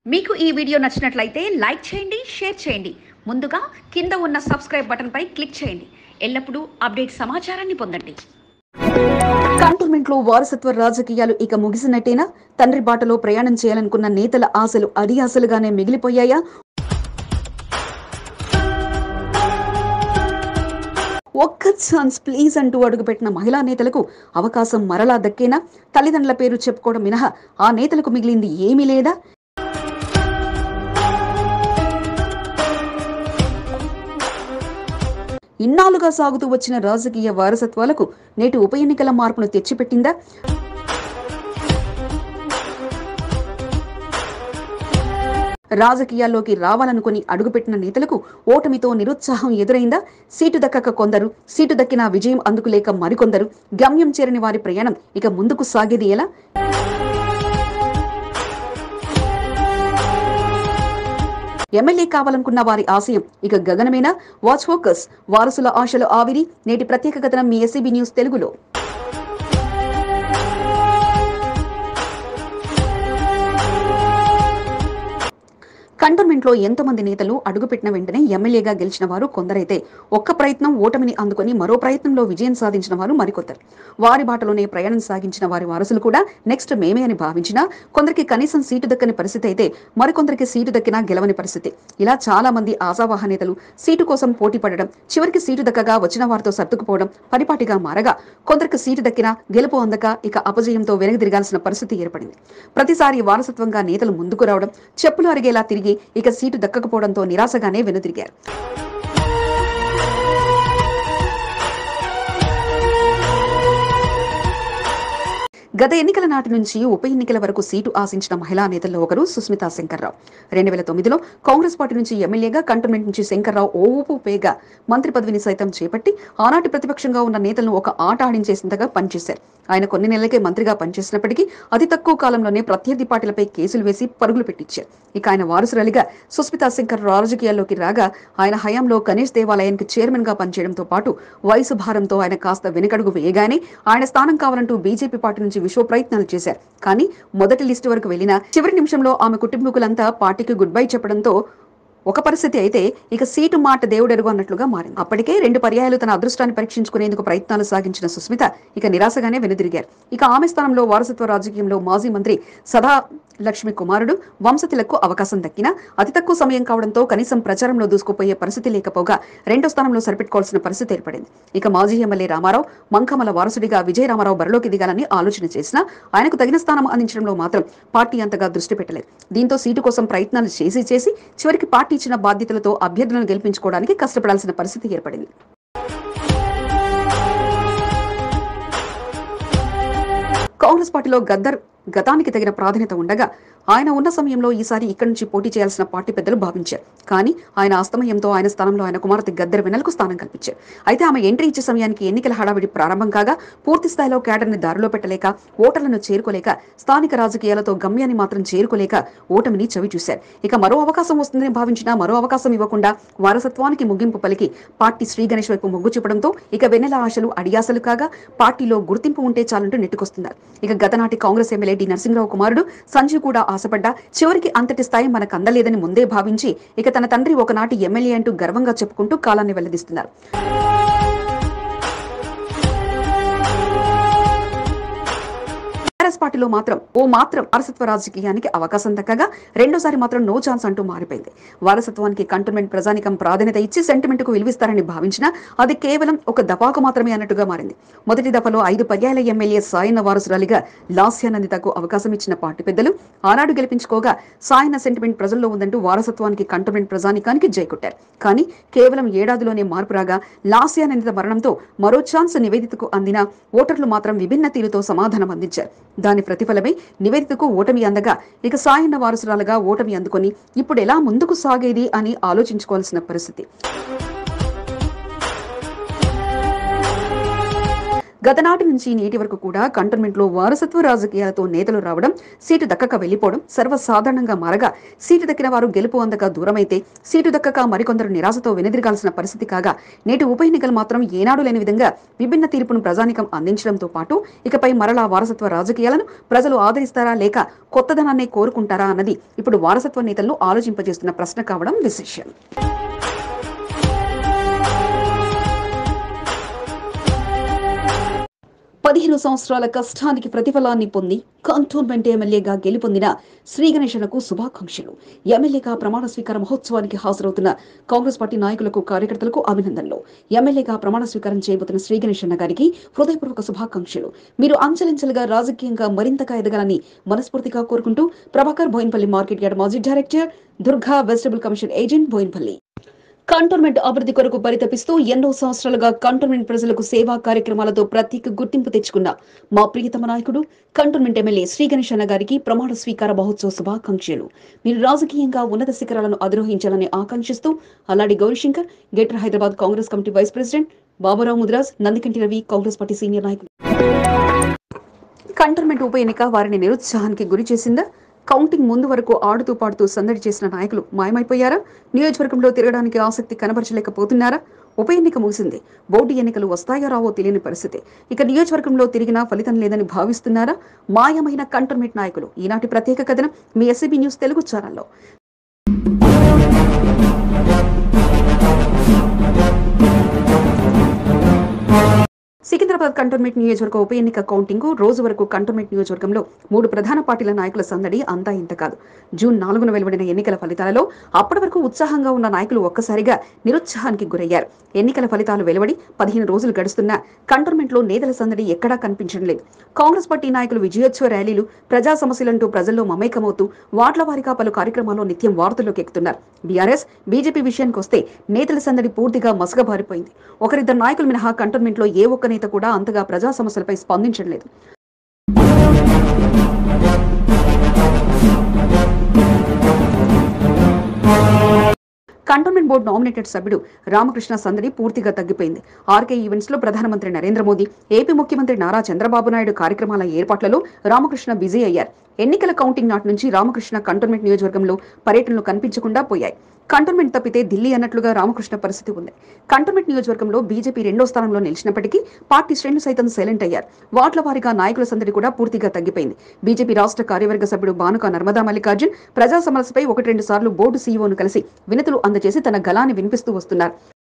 మీకు ఈ వీడియో నచ్చినట్లయితే లైక్ చేయండి షేర్ చేయండి ముందుగా కింద ఉన్న సబ్స్క్రైబ్ బటన్పై క్లిక్ చేయండి ఎల్లప్పుడూ అప్డేట్ సమాచారాన్ని పొందండి కంటోన్మెంట్ లో వారసత్వ రాజకీయాలు ఇక ముగిసినట్టేనా తండ్రి బాటలో ప్రయాణం చేయాలనుకున్న నేతల ఆశలు అడి ఆశలుగానే మిగిలిపోయాయా ఒక్క ఛాన్స్ ప్లీజ్ అంటూ అడుగుపెట్టిన మహిళా నేతలకు అవకాశం మరలా దక్కేనా తల్లిదండ్రుల పేరు చెప్పుకోవడం మినహా ఆ నేతలకు మిగిలింది ఏమీ లేదా ఇన్నాళ్లుగా సాగుతూ వచ్చిన రాజకీయ వారసత్వాలకు నేటి ఉప ఎన్నికల మార్పును తెచ్చిపెట్టిందా రాజకీయాల్లోకి రావాలనుకుని అడుగుపెట్టిన నేతలకు ఓటమితో నిరుత్సాహం ఎదురైందా సీటు దక్కక కొందరు సీటు దక్కిన విజయం అందుకులేక మరికొందరు గమ్యం చేరని వారి ప్రయాణం ఇక ముందుకు సాగేది ఎలా ఎమ్మెల్యే కావాలనుకున్న వారి ఆశయం ఇక గగనమేనా వాచ్ ఫోకస్ వారసుల ఆశలు ఆవిరి నేటి ప్రత్యేక కథనం మీ ఎస్సీబీ న్యూస్ తెలుగులో కంటోన్మెంట్ లో ఎంతమంది నేతలు అడుగుపెట్టిన వెంటనే ఎమ్మెల్యేగా గెలిచిన వారు కొందరైతే ఒక్క ప్రయత్నం ఓటమిని అందుకొని మరో ప్రయత్నంలో విజయం సాధించిన వారు మరికొందరు వారి బాటలోనే ప్రయాణం సాగించిన వారి వారసులు కూడా నెక్స్ట్ మేమే అని భావించినా కొందరికి కనీసం సీటు దక్కని పరిస్థితి అయితే మరికొందరికి సీటు దక్కినా గెలవని పరిస్థితి ఇలా చాలా మంది ఆశావాహ నేతలు సీటు కోసం పోటీ పడడం చివరికి సీటు దక్కగా వచ్చిన వారితో సర్దుకుపోవడం పరిపాటిగా మారగా కొందరికి సీటు దక్కినా గెలుపు అందక ఇక అపజయంతో వెనక్కి తిరగాల్సిన పరిస్థితి ఏర్పడింది ప్రతిసారి వారసత్వంగా నేతలు ముందుకు రావడం చెప్పులు అరిగేలా తిరిగి ఇక సీటు దక్కకపోవడంతో నిరాశగానే వెనుదిరిగారు గత ఎన్నికల నాటి నుంచి ఉప ఎన్నికల వరకు సీటు ఆశించిన మహిళా నేతల్లో ఒకరు సుస్మితా శంకర్రావు రెండు వేల తొమ్మిదిలో కాంగ్రెస్ పార్టీ నుంచి ఎమ్మెల్యేగా కంటోన్మెంట్ నుంచి శంకర్రావు ఓ ఊపు పేగా మంత్రి పదవిని సైతం చేపట్టి ఆనాటి ప్రతిపక్షంగా ఉన్న నేతలను ఒక ఆట ఆడించేసింతగా పనిచేశారు ఆయన కొన్ని నెలలకే మంత్రిగా పనిచేసినప్పటికీ అతి తక్కువ కాలంలోనే ప్రత్యర్థి పార్టీలపై కేసులు వేసి పరుగులు పెట్టించారు ఇక ఆయన వారసురాలిగా సుస్మితా శంకర్ రాజకీయాల్లోకి రాగా ఆయన హయాంలో గణేష్ దేవాలయానికి చైర్మన్ గా పనిచేయడంతో పాటు వయసు భారంతో ఆయన కాస్త వెనుకడుగు వేయగానే ఆయన స్థానం కావాలంటూ బీజేపీ పార్టీ నుంచి విశ్వ ప్రయత్నాలు చేశారు కానీ మొదటి లిస్టు వరకు వెళ్లిన చివరి నిమిషంలో ఆమె కుటుంబీకులంతా పార్టీకి గుడ్ బై చెప్పడంతో ఒక పరిస్థితి అయితే ఇక సీటు మాట దేవుడెరుగు అన్నట్లుగా మారింది అప్పటికే రెండు పర్యాయాలు తన అదృష్టాన్ని పరీక్షించుకునేందుకు ప్రయత్నాలు సాగించిన సుస్మిత ఇక నిరాశగానే వెనుదిరిగారు ఇక ఆమె స్థానంలో వారసత్వ రాజకీయంలో మాజీ మంత్రి సదా లక్ష్మి కుమారుడు వంశతిలకు అవకాశం దక్కినా అతి తక్కువ సమయం కావడంతో కనీసం ప్రచారంలో దూసుకుపోయే పరిస్థితి లేకపోగా రెండో స్థానంలో సరిపెట్టుకోవాల్సిన పరిస్థితి ఏర్పడింది ఇక మాజీ ఎమ్మెల్యే రామారావు మంకమల వారసుడిగా విజయ రామారావు బరిలోకి దిగాలని ఆలోచన చేసినా ఆయనకు తగిన స్థానం అందించడంలో మాత్రం పార్టీ అంతగా దృష్టి పెట్టలేదు దీంతో సీటు కోసం ప్రయత్నాలు చేసి చేసి చివరికి పార్టీ ఇచ్చిన బాధ్యతలతో అభ్యర్థులను గెలిపించుకోవడానికి కష్టపడాల్సిన పరిస్థితి ఏర్పడింది కాంగ్రెస్ పార్టీలో గద్దర్ గతానికి తగిన ప్రాధాన్యత ఉండగా ఆయన ఉన్న సమయంలో ఈసారి ఇక్కడి నుంచి పోటీ చేయాల్సిన పార్టీ పెద్దలు భావించారు కానీ ఆయన అస్తమయంతో ఆయన స్థానంలో ఆయన కుమార్తె గద్దర్ వెనలకు స్థానం కల్పించారు అయితే ఆమె ఎంట్రీ ఇచ్చే సమయానికి ఎన్నికల హడావిడి ప్రారంభం కాగా పూర్తి స్థాయిలో కేడర్ని దారిలో పెట్టలేక ఓటర్లను చేరుకోలేక స్థానిక రాజకీయాలతో గమ్యాన్ని మాత్రం చేరుకోలేక ఓటమిని చవి చూశారు ఇక మరో అవకాశం వస్తుందని భావించినా మరో అవకాశం ఇవ్వకుండా వారసత్వానికి ముగింపు పలికి పార్టీ శ్రీ గణేష్ వైపు మొగ్గు చూపడంతో ఇక వెన్నెల ఆశలు అడియాసలు కాగా పార్టీలో గుర్తింపు ఉంటే చాలంటూ నెట్టుకొస్తున్నారు ఇక గతనాటి కాంగ్రెస్ ఎమ్మెల్యే డి నరసింహరావు కుమారుడు సంజీవ్ కూడా ఆశపడ్డా చివరికి అంతటి స్థాయి మనకు అందలేదని ముందే భావించి ఇక తన తండ్రి ఒకనాటి ఎమ్మెల్యే అంటూ గర్వంగా చెప్పుకుంటూ కాలాన్ని వెల్లదిస్తున్నారు టీఆర్ఎస్ పార్టీలో మాత్రం ఓ మాత్రం వారసత్వ రాజకీయానికి అవకాశం దక్కగా రెండోసారి మాత్రం నో ఛాన్స్ అంటూ మారిపోయింది వారసత్వానికి కంటోన్మెంట్ ప్రజానికం ప్రాధాన్యత ఇచ్చి సెంటిమెంట్ కు విలువిస్తారని భావించినా అది కేవలం ఒక దఫాకు మాత్రమే అన్నట్టుగా మారింది మొదటి దఫలో ఐదు పర్యాల ఎమ్మెల్యే సాయన్న వారసురాలిగా లాస్యానందితకు అవకాశం ఇచ్చిన పార్టీ పెద్దలు ఆనాడు గెలిపించుకోగా సాయన్న సెంటిమెంట్ ప్రజల్లో ఉందంటూ వారసత్వానికి కంటోన్మెంట్ ప్రజానికానికి జైకొట్టారు కానీ కేవలం ఏడాదిలోనే మార్పు రాగా లాస్యానందిత మరణంతో మరో ఛాన్స్ నివేదితకు అందిన ఓటర్లు మాత్రం విభిన్న తీరుతో సమాధానం అందించారు దాని ప్రతిఫలమే నివేదితకు ఓటమి అందగా ఇక సాయన్న వారసురాలుగా ఓటమి అందుకొని ఇప్పుడు ఎలా ముందుకు సాగేది అని ఆలోచించుకోవాల్సిన పరిస్థితి గత నాటి నుంచి నేటి వరకు కూడా కంటోన్మెంట్ లో వారసత్వ రాజకీయాలతో నేతలు రావడం సీటు దక్కక వెళ్లిపోవడం సర్వసాధారణంగా మారగా సీటు దక్కిన వారు గెలుపు అందక దూరమైతే సీటు దక్కక మరికొందరు నిరాశతో వెనుదిరగాల్సిన పరిస్థితి కాగా నేటి ఉప ఎన్నికలు మాత్రం ఏనాడు లేని విధంగా విభిన్న తీర్పును ప్రజానికం అందించడంతో పాటు ఇకపై మరలా వారసత్వ రాజకీయాలను ప్రజలు ఆదరిస్తారా లేక కొత్తదనాన్ని కోరుకుంటారా అన్నది ఇప్పుడు వారసత్వ నేతలను ఆలోచింపజేస్తున్న ప్రశ్న కావడం విశేషం పదిహేను సంవత్సరాల కష్టానికి ప్రతిఫలాన్ని పొంది కంటోన్మెంట్ ఎమ్మెల్యేగా గెలుపొందిన శ్రీ గణేశనకు శుభాకాంక్షలు ఎమ్మెల్యేగా ప్రమాణ స్వీకార మహోత్సవానికి హాజరవుతున్న కాంగ్రెస్ పార్టీ నాయకులకు కార్యకర్తలకు అభినందనలు ఎమ్మెల్యేగా ప్రమాణ స్వీకారం చేయబోతున్న శ్రీ గణేశన్న గారికి హృదయపూర్వక శుభాకాంక్షలు మీరు అంచెలంచెలుగా రాజకీయంగా మరింతగా ఎదగాలని మనస్ఫూర్తిగా కోరుకుంటూ ప్రభాకర్ బోయిన్పల్లి మార్కెట్ యార్డ్ మాజీ director Durga vegetable commission agent Bowenpally cantonment అభివృద్ధి కొరకు పరితపిస్తూ ఎన్నో సంవత్సరాలుగా కంటోన్మెంట్ ప్రజలకు సేవా కార్యక్రమాలతో ప్రత్యేక గుర్తింపు తెచ్చుకున్న మా ప్రియతమ నాయకుడు కంటోన్మెంట్ ఎమ్మెల్యే శ్రీ గణేశన్న గారికి ప్రమాణ స్వీకార మహోత్సవ శుభాకాంక్షలు మీరు రాజకీయంగా ఉన్నత శిఖరాలను అధిరోహించాలని ఆకాంక్షిస్తూ Alladi Gourishankar greater Hyderabad Congress committee vice president Baburao Mudraj Nandikanti Ravi Congress party senior నాయకులు కంటోన్మెంట్ ఉప ఎన్నిక వారిని నిరుత్సాహానికి గురి చేసిందా కౌంటింగ్ ముందు వరకు ఆడుతూ పాడుతూ సందడి చేసిన నాయకులు మాయమైపోయారా నియోజకవర్గంలో తిరగడానికి ఆసక్తి కనబరచలేకపోతున్నారా ఉప ఎన్నిక ముగిసింది బోర్డు ఎన్నికలు వస్తాయో రావో తెలియని పరిస్థితి ఇక నియోజకవర్గంలో తిరిగినా ఫలితం లేదని భావిస్తున్నారా మాయమైన కంటోన్మెంట్ నాయకులు ఈనాటి ప్రత్యేక కథనం మీ ఎస్సీబీ న్యూస్ తెలుగు ఛానల్లో సికింద్రాబాద్ కంటోన్మెంట్ నియోజకవర్గ ఉప ఎన్నిక కౌంటింగ్ రోజు వరకు కంటోన్మెంట్ నియోజకవర్గంలో మూడు ప్రధాన పార్టీల నాయకుల సందడి అంతా ఇంత కాదు జూన్ నాలుగున వెలువడిన ఎన్నికల ఫలితాలలో అప్పటి వరకు ఉత్సాహంగా ఉన్న నాయకులు ఒక్కసారిగా నిరుత్సాహానికి గురయ్యారు ఎన్నికల ఫలితాలు వెలువడి పదిహేను రోజులు గడుస్తున్నా కంటోన్మెంట్లో నేతల సందడి ఎక్కడా కనిపించడం లేదు కాంగ్రెస్ పార్టీ నాయకులు విజయోత్సవ ర్యాలీలు ప్రజా సమస్యలంటూ ప్రజల్లో మమేకమవుతూ వార్ల వారీగా పలు కార్యక్రమాల్లో నిత్యం వార్తల్లోకి ఎక్కుతున్నారు బీఆర్ఎస్ బీజేపీ విషయానికి వస్తే నేతల సందడి పూర్తిగా మసగబారిపోయింది ఒకరిద్దరు నాయకులు మినహా కంటోన్మెంట్లో ఏ ఒక్క నేత కూడా అంతగా ప్రజా సమస్యలపై స్పందించడం లేదు కంటోన్మెంట్ బోర్డు నామినేటెడ్ సభ్యుడు రామకృష్ణ సందడి పూర్తిగా తగ్గిపోయింది ఆర్కే ఈవెంట్స్ లో ప్రధానమంత్రి నరేంద్ర మోదీ ఏపీ ముఖ్యమంత్రి నారా చంద్రబాబు నాయుడు కార్యక్రమాల ఏర్పాట్లలో రామకృష్ణ బిజీ అయ్యారు ఎన్నికల కౌంటింగ్ నాటి నుంచి రామకృష్ణ కంటోన్మెంట్ నియోజకవర్గంలో పర్యటనలు కనిపించకుండా పోయాయి కంటోన్మెంట్ తప్పితే ఢిల్లీ అన్నట్లుగా రామకృష్ణ పరిస్థితి ఉంది కంటోన్మెంట్ నియోజకవర్గంలో బీజేపీ రెండో స్థానంలో నిలిచినప్పటికీ పార్టీ శ్రేణులు సైతం సైలెంట్ అయ్యారు వాట్ల వారీగా నాయకుల సందడి కూడా పూర్తిగా తగ్గిపోయింది బీజేపీ రాష్ట్ర కార్యవర్గ సభ్యుడు బానుక నర్మదా మల్లికార్జున్ ప్రజా సమస్యపై ఒకటి రెండు సార్లు బోర్డు సీఈఓను కలిసి వినతులు అందజేసి తన గలాన్ని వినిపిస్తూ వస్తున్నారు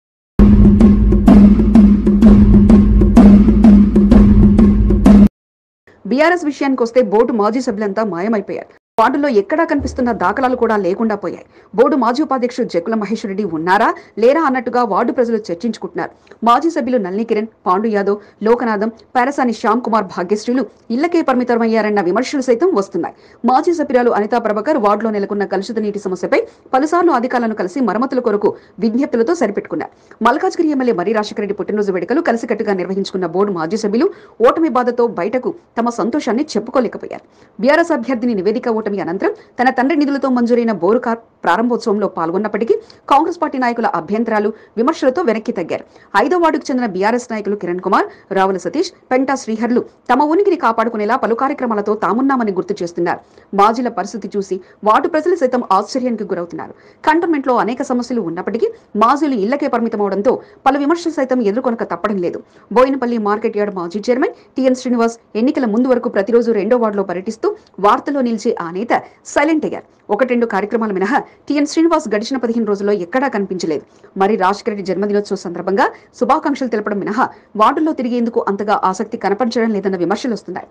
బీఆర్ఎస్ విషయానికి వస్తే బోర్డు మాజీ సభ్యులంతా మాయమైపోయారు వార్డులో ఎక్కడా కనిపిస్తున్న దాఖలాలు కూడా లేకుండా పోయాయి బోర్డు మాజీ ఉపాధ్యక్షుడు జక్కుల మహేశ్వర రెడ్డి ఉన్నారా లేరా అన్నట్టుగా వార్డు ప్రజలు చర్చించుకుంటున్నారు మాజీ సభ్యులు నల్ని కిరణ్ పాండు యాదవ్ లోకనాథం పారసాని శ్యామ్ కుమార్ భాగ్యశ్రీలు ఇళ్లకే పరిమితమయ్యారన్న విమర్శలు సైతం వస్తున్నాయి మాజీ సభ్యురాలు అనితా ప్రభాకర్ వార్డులో నెలకొన్న కలుషిత నీటి సమస్యపై పలుసార్లు అధికారులను కలిసి మరమ్మతుల కొరకు విజ్ఞప్తులతో సరిపెట్టుకున్నారు మల్కాజ్గిరి ఎమ్మెల్యే మర్రి రాజశేఖర రెడ్డి పుట్టినరోజు వేడుకలు కలిసికట్టుగా నిర్వహించుకున్న బోర్డు మాజీ సభ్యులు ఓటమి బాధతో బయటకు తమ సంతోషాన్ని చెప్పుకోలేకపోయారు బీఆర్ఎస్ అభ్యర్థిని నివేదిక ఓటమి అనంతరం తన తండ్రి నిధులతో మంజూరైన బోరు కార్ ప్రారంభోత్సవంలో పాల్గొన్నప్పటికీ కాంగ్రెస్ పార్టీ నాయకుల అభ్యంతరాలు విమర్శలతో వెనక్కి తగ్గారు ఐదో వార్డుకు చెందిన బీఆర్ఎస్ నాయకులు కిరణ్ కుమార్ రావుల సతీష్ పెంటా శ్రీహర్లు తమ ఉనికిని కాపాడుకునేలా పలు కార్యక్రమాలతో తామున్నామని గుర్తు చేస్తున్నారు మాజీల పరిస్థితి చూసి వార్డు ప్రజలు సైతం ఆశ్చర్యానికి గురవుతున్నారు కంటోన్మెంట్ లో అనేక సమస్యలు ఉన్నప్పటికీ మాజీలు ఇళ్లకే పరిమితమవడంతో పలు విమర్శలు సైతం ఎదుర్కొనక తప్పడం లేదు బోయినపల్లి మార్కెట్ యార్డ్ మాజీ చైర్మన్ టిఎన్ శ్రీనివాస్ ఎన్నికల ముందు వరకు ప్రతిరోజు రెండో వార్డులో పర్యటిస్తూ వార్తల్లో నిలిచే ఆ నేత సైలెంట్ అయ్యారు ఒకటి రెండు కార్యక్రమాలు మినహా టిఎన్ శ్రీనివాస్ గడిచిన పదిహేను రోజుల్లో ఎక్కడా కనిపించలేదు మరి రాజశేఖర రెడ్డి జన్మదినోత్సవ సందర్భంగా శుభాకాంక్షలు తెలపడం మినహా వార్డుల్లో తిరిగేందుకు అంతగా ఆసక్తి కనపరచడం లేదన్న విమర్శలు వస్తున్నాయి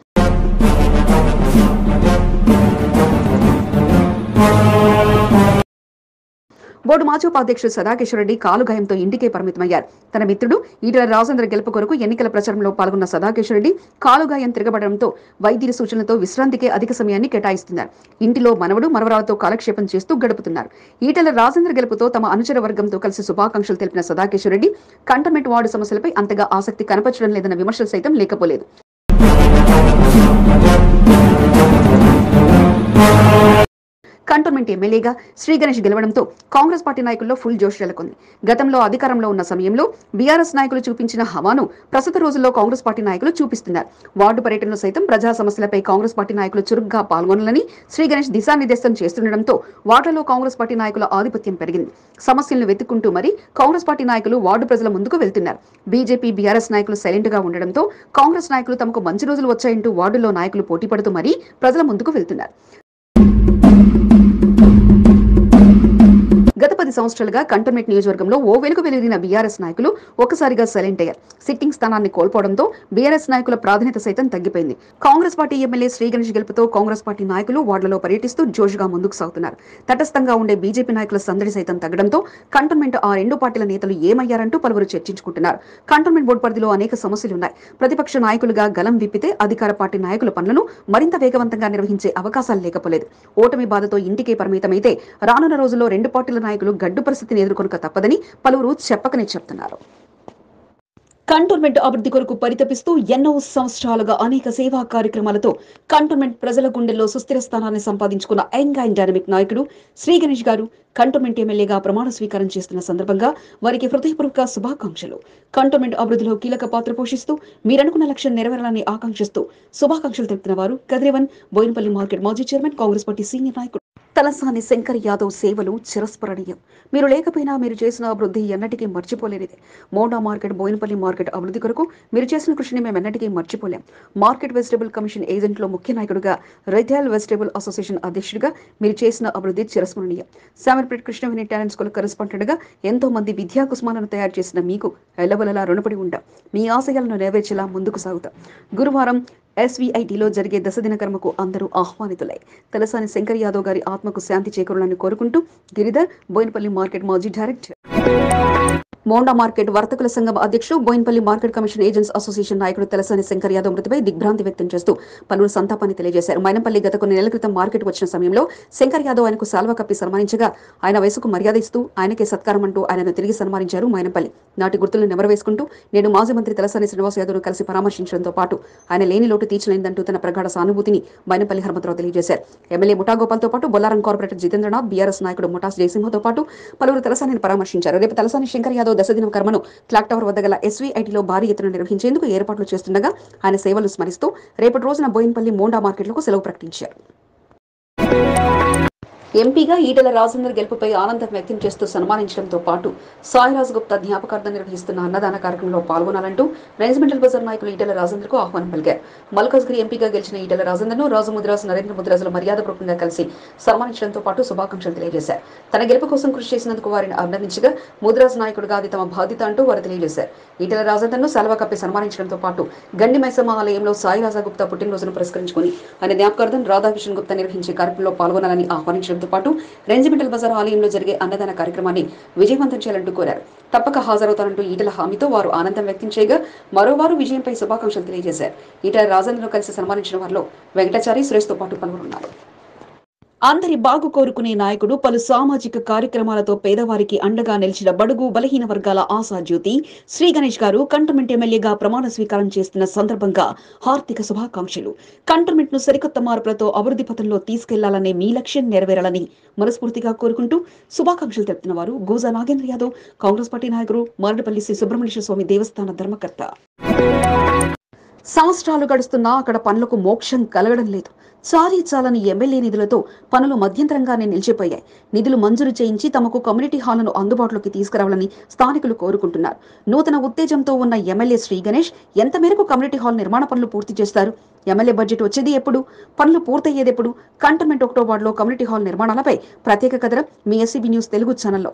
బోర్డు మాజీ ఉపాధ్యక్షుడు సదాకేశ్వరరెడ్డి కాలు గాయంతో ఇంటికే పరిమితమయ్యారు తన మిత్రుడు ఈటల రాజేంద్ర గెలుపు కొరకు ఎన్నికల ప్రచారంలో పాల్గొన్న సదాకేశ్వరరెడ్డి కాలు గాయం తిరగబడడంతో వైద్యుల సూచనలతో విశ్రాంతికే అధిక సమయాన్ని కేటాయిస్తున్నారు ఇంటిలో మనవడు మనవరాలతో కాలక్షేపం చేస్తూ గడుపుతున్నారు ఈటల రాజేంద్ర గెలుపుతో తమ అనుచర వర్గంతో కలిసి శుభాకాంక్షలు తెలిపిన సదాకేశ్వరరెడ్డి కంటోన్మెంట్ వార్డు సమస్యలపై అంతగా ఆసక్తి కనపరచడం లేదన్న విమర్శలు సైతం లేకపోలేదు కంటోన్మెంట్ ఎమ్మెల్యేగా శ్రీ గణేష్ గెలవడంతో కాంగ్రెస్ పార్టీ నాయకుల్లో ఫుల్ జోష్ నెలకొంది గతంలో అధికారంలో ఉన్న సమయంలో బీఆర్ఎస్ నాయకులు చూపించిన హవాను ప్రస్తుత రోజుల్లో కాంగ్రెస్ పార్టీ నాయకులు చూపిస్తున్నారు వార్డు పర్యటనలో సైతం ప్రజా సమస్యలపై కాంగ్రెస్ పార్టీ నాయకులు చురుగ్గా పాల్గొనాలని శ్రీ గణేష్ దిశానిర్దేశం చేస్తుండటంతో వార్డులో కాంగ్రెస్ పార్టీ నాయకుల ఆధిపత్యం పెరిగింది సమస్యలను వెతుక్కుంటూ మరి కాంగ్రెస్ పార్టీ నాయకులు వార్డు ప్రజల ముందుకు వెళ్తున్నారు బీజేపీ బీఆర్ఎస్ నాయకులు సైలెంట్ గా ఉండడంతో కాంగ్రెస్ నాయకులు తమకు మంచి రోజులు వచ్చాయంటూ వార్డులో నాయకులు పోటీ పడుతూ మరీ ప్రజల ముందుకు వెళ్తున్నారు గత పది సంవత్సరాలుగా కంటోన్మెంట్ నియోజకవర్గంలో ఓ వెలుగు వెలిగిన బీఆర్ఎస్ నాయకులు ఒక్కసారిగా సైలెంట్ అయ్యారు సిట్టింగ్ స్థానాన్ని కోల్పోవడంతో బీఆర్ఎస్ నాయకుల ప్రాధాన్యత సైతం తగ్గిపోయింది కాంగ్రెస్ పార్టీ ఎమ్మెల్యే శ్రీ గణేష్ గెలుపుతో కాంగ్రెస్ పార్టీ నాయకులు వార్డులలో పర్యటిస్తూ జోష్గా ముందుకు సాగుతున్నారు తటస్థంగా ఉండే బీజేపీ నాయకుల సందడి సైతం తగ్గడంతో కంటోన్మెంట్ ఆ రెండు పార్టీల నేతలు ఏమయ్యారంటూ పలువురు చర్చించుకుంటున్నారు కంటోన్మెంట్ బోర్డు పరిధిలో అనేక సమస్యలు ఉన్నాయి ప్రతిపక్ష నాయకులుగా గలం విప్పితే అధికార పార్టీ నాయకుల పనులను మరింత వేగవంతంగా నిర్వహించే అవకాశాలు లేకపోలేదు ఓటమి బాధతో ఇంటికే పరిమితమైతే రానున్న రోజుల్లో రెండు పార్టీల నాయకులు గడ్డు పరిస్థితిని ఎదుర్కొనక తప్పదని పలువురు చెప్పకనే చెప్తున్నారు కంటోన్మెంట్ అభివృద్ధి కొరకు పరితపిస్తూ ఎన్నో సంవత్సరాలుగా అనేక సేవా కార్యక్రమాలతో కంటోన్మెంట్ ప్రజల గుండెల్లో సుస్థిర స్థానాన్ని సంపాదించుకున్న యంగ్ అండ్ డైనమిక్ నాయకుడు శ్రీ గణేష్ గారు కంటోన్మెంట్ ఎమ్మెల్యేగా ప్రమాణ స్వీకారం చేస్తున్న సందర్భంగా వారికి హృదయపూర్వక శుభాకాంక్షలు కంటోన్మెంట్ అభివృద్ధిలో కీలక పాత్ర పోషిస్తూ మీరనుకున్న లక్ష్యం నెరవేరాలని ఆకాంక్షిస్తూ శుభాకాంక్షలు తెలుపుతున్న వారు కదిరేవన్ బోయినపల్లి మార్కెట్ మాజీ చైర్మన్ కాంగ్రెస్ పార్టీ సీనియర్ నాయకుడు తలసాని శంకర్ యాదవ్ సేవలు చిరస్మరణీయం మీరు లేకపోయినా మీరు చేసిన అభివృద్ధి ఎన్నటికీ మర్చిపోలేనిది మోడా మార్కెట్ బోయినపల్లి మార్కెట్ అభివృద్ధి కొరకు మీరు చేసిన కృషిని మేము ఎన్నటికీ మర్చిపోలేం మార్కెట్ వెజిటబుల్ కమిషన్ ఏజెంట్లో ముఖ్య నాయకుడిగా రిటైల్ వెజిటబుల్ అసోసియేషన్ అధ్యక్షుడిగా మీరు చేసిన అభివృద్ధి చిరస్మరణీయం శామర్పేట్ కృష్ణవేణి టాలెంట్ స్కూల్ కరెస్పాండెంట్గా ఎంతో మంది విద్యా కుసుమాలను తయారు చేసిన మీకు ఎల్లవెల్లలా రుణపడి ఉంటాం మీ ఆశయాలను నెరవేర్చేలా ముందుకు సాగుతాం గురువారం ఎస్వీఐటీలో జరిగే దశదిన కర్మకు అందరూ ఆహ్వానితులై తలసాని శంకర్ యాదవ్ గారి ఆత్మకు శాంతి చేకూరాలని కోరుకుంటూ గిరిధర్ బోయినపల్లి మార్కెట్ మాజీ డైరెక్టర్ మోండా మార్కెట్ వర్తకుల సంఘం అధ్యక్షుడు Bowenpally market commission agents association నాయకుడు తెలసాని శంకర్ యాదవ్ మృతిపై దిగ్భ్రాంతి వ్యక్తం చేస్తూ పలువురు సంతాపాన్ని తెలియజేశారు మైనంపల్లి గత కొన్ని నెలల క్రితం మార్కెట్ వచ్చిన సమయంలో శంకర్ యాదవ్ ఆయనకు శాల్వా కప్పి సన్మానించగా ఆయన వయసుకు మర్యాద ఇస్తూ ఆయనకే సత్కారం అంటూ ఆయనను తిరిగి సన్మానించారు మైనంపల్లి నాటి గుర్తులను నెమరవేసుకుంటూ నేడు మాజీ మంత్రి తెలసాని శ్రీనివాస్ యాదవ్ను కలిసి పరామర్శించడంతో పాటు ఆయన లేని లోటు తీర్చలేదంటూ తన ప్రగాఢ సానుభూతిని మైనంపల్లి హనుమంతరావు తెలియజేశారు ఎమ్మెల్యే ముఠా గోపాల్తో పాటు బొల్లారం కార్పొరేటర్ జితేంద్రనాథ్ బీఆర్ఎస్ నాయకుడు ముఠాస్ జయసింహతో పాటు పలువురు తలసానిని పరామర్శించారు రేపు తలసాని శంకర్ యాదవ్ దశదినం కర్మను క్లాక్ టవర్ వద్ద గల ఎస్వీఐటీలో భారీ ఎత్తున నిర్వహించేందుకు ఏర్పాట్లు చేస్తుండగా ఆయన సేవలు స్మరిస్తూ రేపటి రోజున బోయిన్పల్లి మోండా మార్కెట్లకు సెలవు ప్రకటించారు ఎంపీగా ఈటల రాజేందర్ గెలుపుపై ఆనందం వ్యక్తం చేస్తూ సన్మానించడంతో పాటు సాయిరాజ్ గుప్తా జ్ఞాపకార్థం నిర్వహిస్తున్న అన్నదాన కార్యక్రమంలో పాల్గొనాలంటూ రెజిమెంటల్ బజార్ నాయకులు ఈటల రాజేందర్కు ఆహ్వానం పలికారు మల్కాజ్గిరి ఎంపీగా గెలిచిన ఈటల రాజేందర్ను రాజు ముద్రాజు నరేంద్ర ముద్రాజులు మర్యాదపూర్వకంగా కలిసి సన్మానించడంతో పాటు శుభాకాంక్షలు తెలియజేశారు తన గెలుపు కోసం కృషి చేసినందుకు వారిని అభినందించగా ముద్రాజ్ నాయకుడిగా అది తమ బాధ్యత అంటూ వారు తెలియజేశారు ఈటల రాజేందర్ను సెలవు కప్పి సన్మానించడంతో పాటు గండి మైసమ్మ ఆలయంలో సాయిరాజా గుప్తా పుట్టినరోజును పురస్కరించుకుని ఆయన జ్ఞాపకార్థం రాధాకృష్ణ గుప్తా నిర్వహించే కార్యక్రమంలో పాల్గొనాలని ఆహ్వానించడంతో పాటు రెంజిమెంటల్ బజార్ ఆలయంలో జరిగే అన్నదాన కార్యక్రమాన్ని విజయవంతం చేయాలంటూ కోరారు తప్పక హాజరవుతారంటూ ఈటల హామీతో వారు ఆనందం వ్యక్తం చేయగా మరోవారు విజయంపై శుభాకాంక్షలు తెలియజేశారు ఈటల రాజేంద్రను కలిసి సన్మానించిన వారిలో వెంకటాచారి సురేష్తో పాటు పలువురు ఉన్నారు అందరి బాగు కోరుకునే నాయకుడు పలు సామాజిక కార్యక్రమాలతో పేదవారికి అండగా నిలిచిన బడుగు బలహీన వర్గాల ఆశాజ్యోతి శ్రీ గణేష్ గారు కంటోన్మెంట్ ఎమ్మెల్యేగా ప్రమాణ స్వీకారం చేస్తున్న సందర్భంగా హార్దిక శుభాకాంక్షలు కంటోన్మెంట్ ను సరికొత్త మార్పులతో అభివృద్ధి పథంలో తీసుకెళ్లాలనే మీ లక్ష్యం నెరవేరాలని మనస్ఫూర్తిగా కోరుకుంటూ శుభాకాంక్షలు తెలుపుతున్న వారు గోజా నాగేంద్ర యాదవ్ కాంగ్రెస్ పార్టీ నాయకుడు మారడపల్లి శ్రీ సుబ్రహ్మణ్య స్వామి దేవస్థాన ధర్మకర్త సంవత్సరాలు గడుస్తున్నా అక్కడ పనులకు మోక్షం కలగడం లేదు చాలీ చాలని ఎమ్మెల్యే నిధులతో పనులు మధ్యంతరంగానే నిలిచిపోయాయి నిధులు మంజూరు చేయించి తమకు కమ్యూనిటీ హాల్ను అందుబాటులోకి తీసుకురావాలని స్థానికులు కోరుకుంటున్నారు నూతన ఉత్తేజంతో ఉన్న ఎమ్మెల్యే శ్రీ గణేష్ ఎంత మేరకు కమ్యూనిటీ హాల్ నిర్మాణ పనులు పూర్తి చేస్తారు ఎమ్మెల్యే బడ్జెట్ వచ్చేది ఎప్పుడు పనులు పూర్తయ్యేది ఎప్పుడు కంటోన్మెంట్ ఒకటో వార్డులో కమ్యూనిటీ హాల్ నిర్మాణాలపై ప్రత్యేక కథనం మీ ఎస్సీబీ న్యూస్ తెలుగు ఛానల్లో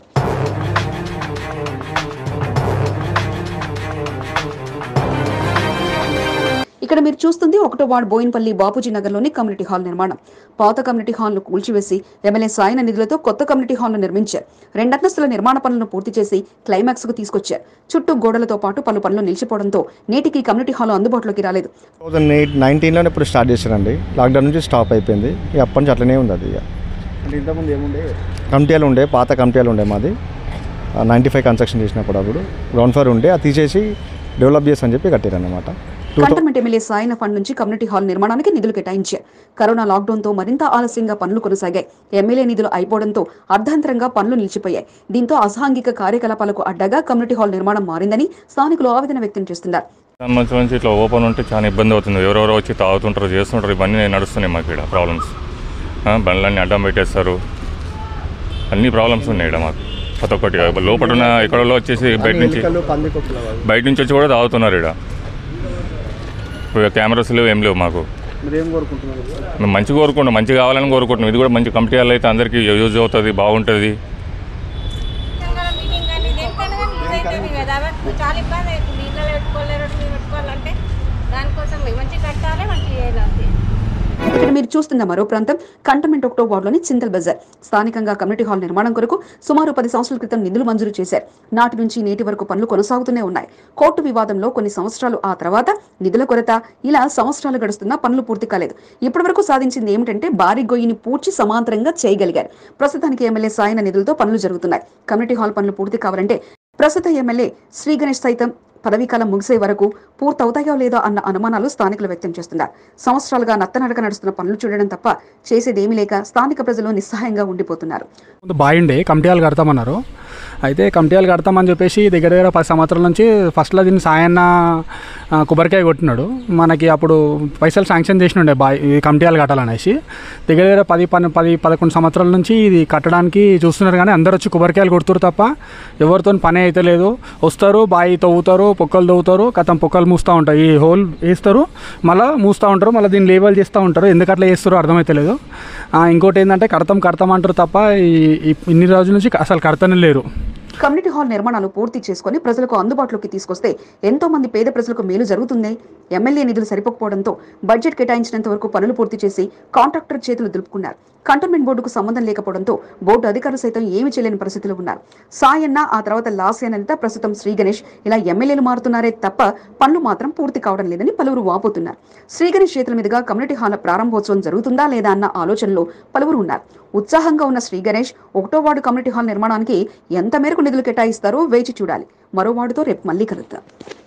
ఇక్కడ మీరు చూస్తుంది ఒకటో వార్డు బోయిన్పల్లి బాపూజీ నగర్లోని కమ్యూనిటీ హాల్ నిర్మాణం పాత కమ్యూనిటీ హాల్ను కూల్చివేసి ఎమ్మెల్యే సాయన నిధులతో కొత్త కమ్యూనిటీ హాల్ను నిర్మించారు రెండంతస్తుల నిర్మాణ పనులను పూర్తి చేసి క్లైమాక్స్ కు తీసుకొచ్చారు చుట్టూ గోడలతో పాటు పలు పనులు నిలిచిపోవడంతో నేటికి కమ్యూనిటీ హాల్ అందుబాటులోకి రాలేదు థౌజండ్ ఎయిట్ నైన్టీన్లోనే ఇప్పుడు స్టార్ట్ చేశారండి లాక్డౌన్ నుంచి స్టాప్ అయిపోయింది ఇక అప్పటి నుంచి అట్లనే ఉంది అది ఇక అంటే ఇంతకుముందు ఏముండే కమిటీలు ఉండే పాత కమిటీలు ఉండే మాది నైంటీ ఫైవ్ కన్స్ట్రక్షన్ చేసినప్పుడు అప్పుడు గ్రౌండ్ ఫ్లోర్ ఉండే అది తీసేసి డెవలప్ చేసి అని చెప్పి కట్టారన్నమాట కంటోన్మెంట్ ఎమ్మెల్యే సాయన ఫండ్ నుంచి కమ్యూనిటీ హాల్ నిర్మాణానికి నిధులు కేటాయించారు కరోనా లాక్డౌన్ తో మరింత ఆలస్యంగా పనులు కొనసాగాయి ఎమ్మెల్యే నిధులు అయిపోవడంతో అర్ధాంతరంగా పనులు నిలిచిపోయాయి దీంతో అసాంఘిక కార్యకలాపాలకు అడ్డగా కమ్యూనిటీ హాల్ నిర్మాణం మారిందని స్థానికులు ఆవేదన వ్యక్తం చేస్తున్నారు మంచి మంచి ఇట్లా ఓపెన్ ఉంటే చాలా ఇబ్బంది అవుతుంది ఎవరెవరో వచ్చి తాగుతుంటారు చేస్తుంటారు ఇవన్నీ నడుస్తున్నాయి మాకు ఇక్కడ ప్రాబ్లమ్స్ బండ్లన్నీ అడ్డం పెట్టేస్తారు అన్ని ప్రాబ్లమ్స్ ఉన్నాయి ఇక్కడ మాకు ప్రతి ఒక్కటి లోపల ఉన్న ఎక్కడో వచ్చేసి బయట నుంచి బయట నుంచి వచ్చి కూడా తాగుతున్నారు ఇక్కడ ఇప్పుడు కెమెరాస్ లేవు ఏం లేవు మాకు మేము మంచి కోరుకుంటాం మంచి కావాలని కోరుకుంటున్నాం ఇది కూడా మంచి కమిటీ వాళ్ళు అయితే అందరికీ యూజ్ అవుతుంది బాగుంటుంది తెలంగాణ మీటింగ్ కానీ దేనికైనా కానీ యూజ్ అవుతుంది కదా అవన్నీ చాలా ఇబ్బంది అవుతుంది ఇళ్ళలో పెట్టుకోలేరు మీరు పెట్టుకోవాలంటే దానికోసం మంచి కట్టాలి మంచి చేయాలి అంతే ఇక్కడ మీరు చూస్తున్న మరో ప్రాంతం కంటమెంట్ ఒకటో వార్డులోని చింతల్ బజార్ స్థానికంగా కమ్యూనిటీ హాల్ నిర్మాణం కొరకు సుమారు పది సంవత్సరాల క్రితం నిధులు మంజూరు చేశారు నాటి నుంచి నేటి వరకు పనులు కొనసాగుతూనే ఉన్నాయి కోర్టు వివాదంలో కొన్ని సంవత్సరాలు ఆ తర్వాత నిధుల కొరత ఇలా సంవత్సరాలు గడుస్తున్నా పనులు పూర్తి కాలేదు ఇప్పటి వరకు సాధించింది ఏమిటంటే భారీ గొయ్యిని పూడ్చి సమాంతరంగా చేయగలిగారు ప్రస్తుతానికి ఎమ్మెల్యే సాయన నిధులతో పనులు జరుగుతున్నాయి కమ్యూనిటీ హాల్ పనులు పూర్తి కావాలంటే ప్రస్తుత ఎమ్మెల్యే శ్రీ గణేష్ సైతం పదవీకాలం ముగిసే వరకు పూర్తవుతాయో లేదో అన్న అనుమానాలు స్థానికులు వ్యక్తం చేస్తున్నారు సంవత్సరాలుగా నత్తనడక నడుస్తున్న పనులు చూడడం తప్ప చేసేదేమీ లేక స్థానిక ప్రజలు నిస్సహాయంగా ఉండిపోతున్నారు ముందు బావి ఉండే కమిటీలు కడతామన్నారు అయితే కమిటీలు కడతామని చెప్పేసి దగ్గర దగ్గర పది సంవత్సరాల నుంచి ఫస్ట్లో దీన్ని సాయన్న ఆ, కొబ్బరికాయ కొట్టినాడు మనకి అప్పుడు పైసలు శాంక్షన్ చేసి ఉండే బావి ఈ కమిటీలు కట్టాలనేసి దగ్గర దగ్గర పది పని పది పదకొండు సంవత్సరాల నుంచి ఇది కట్టడానికి చూస్తున్నారు కానీ అందరు వచ్చి కొబ్బరికాయలు కొడుతురు తప్ప ఎవరితో పని అయితే లేదు వస్తారు బావి తవ్వుతారు పొక్కలు తవ్వుతారు కథం పొక్కలు మూస్తూ ఉంటాయి ఈ హోల్ వేస్తారు మళ్ళీ మూస్తూ ఉంటారు మళ్ళీ దీన్ని లేబల్ చేస్తూ ఉంటారు ఎందుకు అట్లా చేస్తారో అర్థమైతే లేదు ఆ, ఇంకోటి ఏంటంటే కడతాం కడతాం అంటారు తప్ప ఈ ఈ- ఇన్ని రోజుల నుంచి అసలు కడతానే లేరు కమ్యూనిటీ హాల్ నిర్మాణాలు పూర్తి చేసుకుని ప్రజలకు అందుబాటులోకి తీసుకొస్తే ఎంతో మంది పేద ప్రజలకు మేలు జరుగుతుంది ఎమ్మెల్యే నిధులు సరిపోకపోవడంతో బడ్జెట్ కేటాయించినంత వరకు పనులు పూర్తి చేసి కాంట్రాక్టర్ చేతులు దులుపుకున్నారు కంటోన్మెంట్ బోర్డుకు సంబంధం లేకపోవడంతో బోర్డు అధికారులు సైతం ఏమీ చేయలేని పరిస్థితిలో ఉన్నారు సాయన్న ఆ తర్వాత లాస్యన్ అనిత ప్రస్తుతం శ్రీ గణేష్ ఇలా ఎమ్మెల్యేలు మారుతున్నారే తప్ప పనులు మాత్రం పూర్తి కావడం లేదని పలువురు వాపోతున్నారు శ్రీ గణేష్ చేతుల మీదుగా కమ్యూనిటీ హాల్ ప్రారంభోత్సవం జరుగుతుందా లేదా అన్న ఆలోచనలో పలువురు ఉన్నారు ఉత్సాహంగా ఉన్న శ్రీ గణేష్ ఒకటో వార్డు కమ్యూనిటీ హాల్ నిర్మాణానికి ఎంత మేరకు నిధులు కేటాయిస్తారో వేచి చూడాలి మరో వార్డుతో రేపు మళ్ళీ కలుద్దాం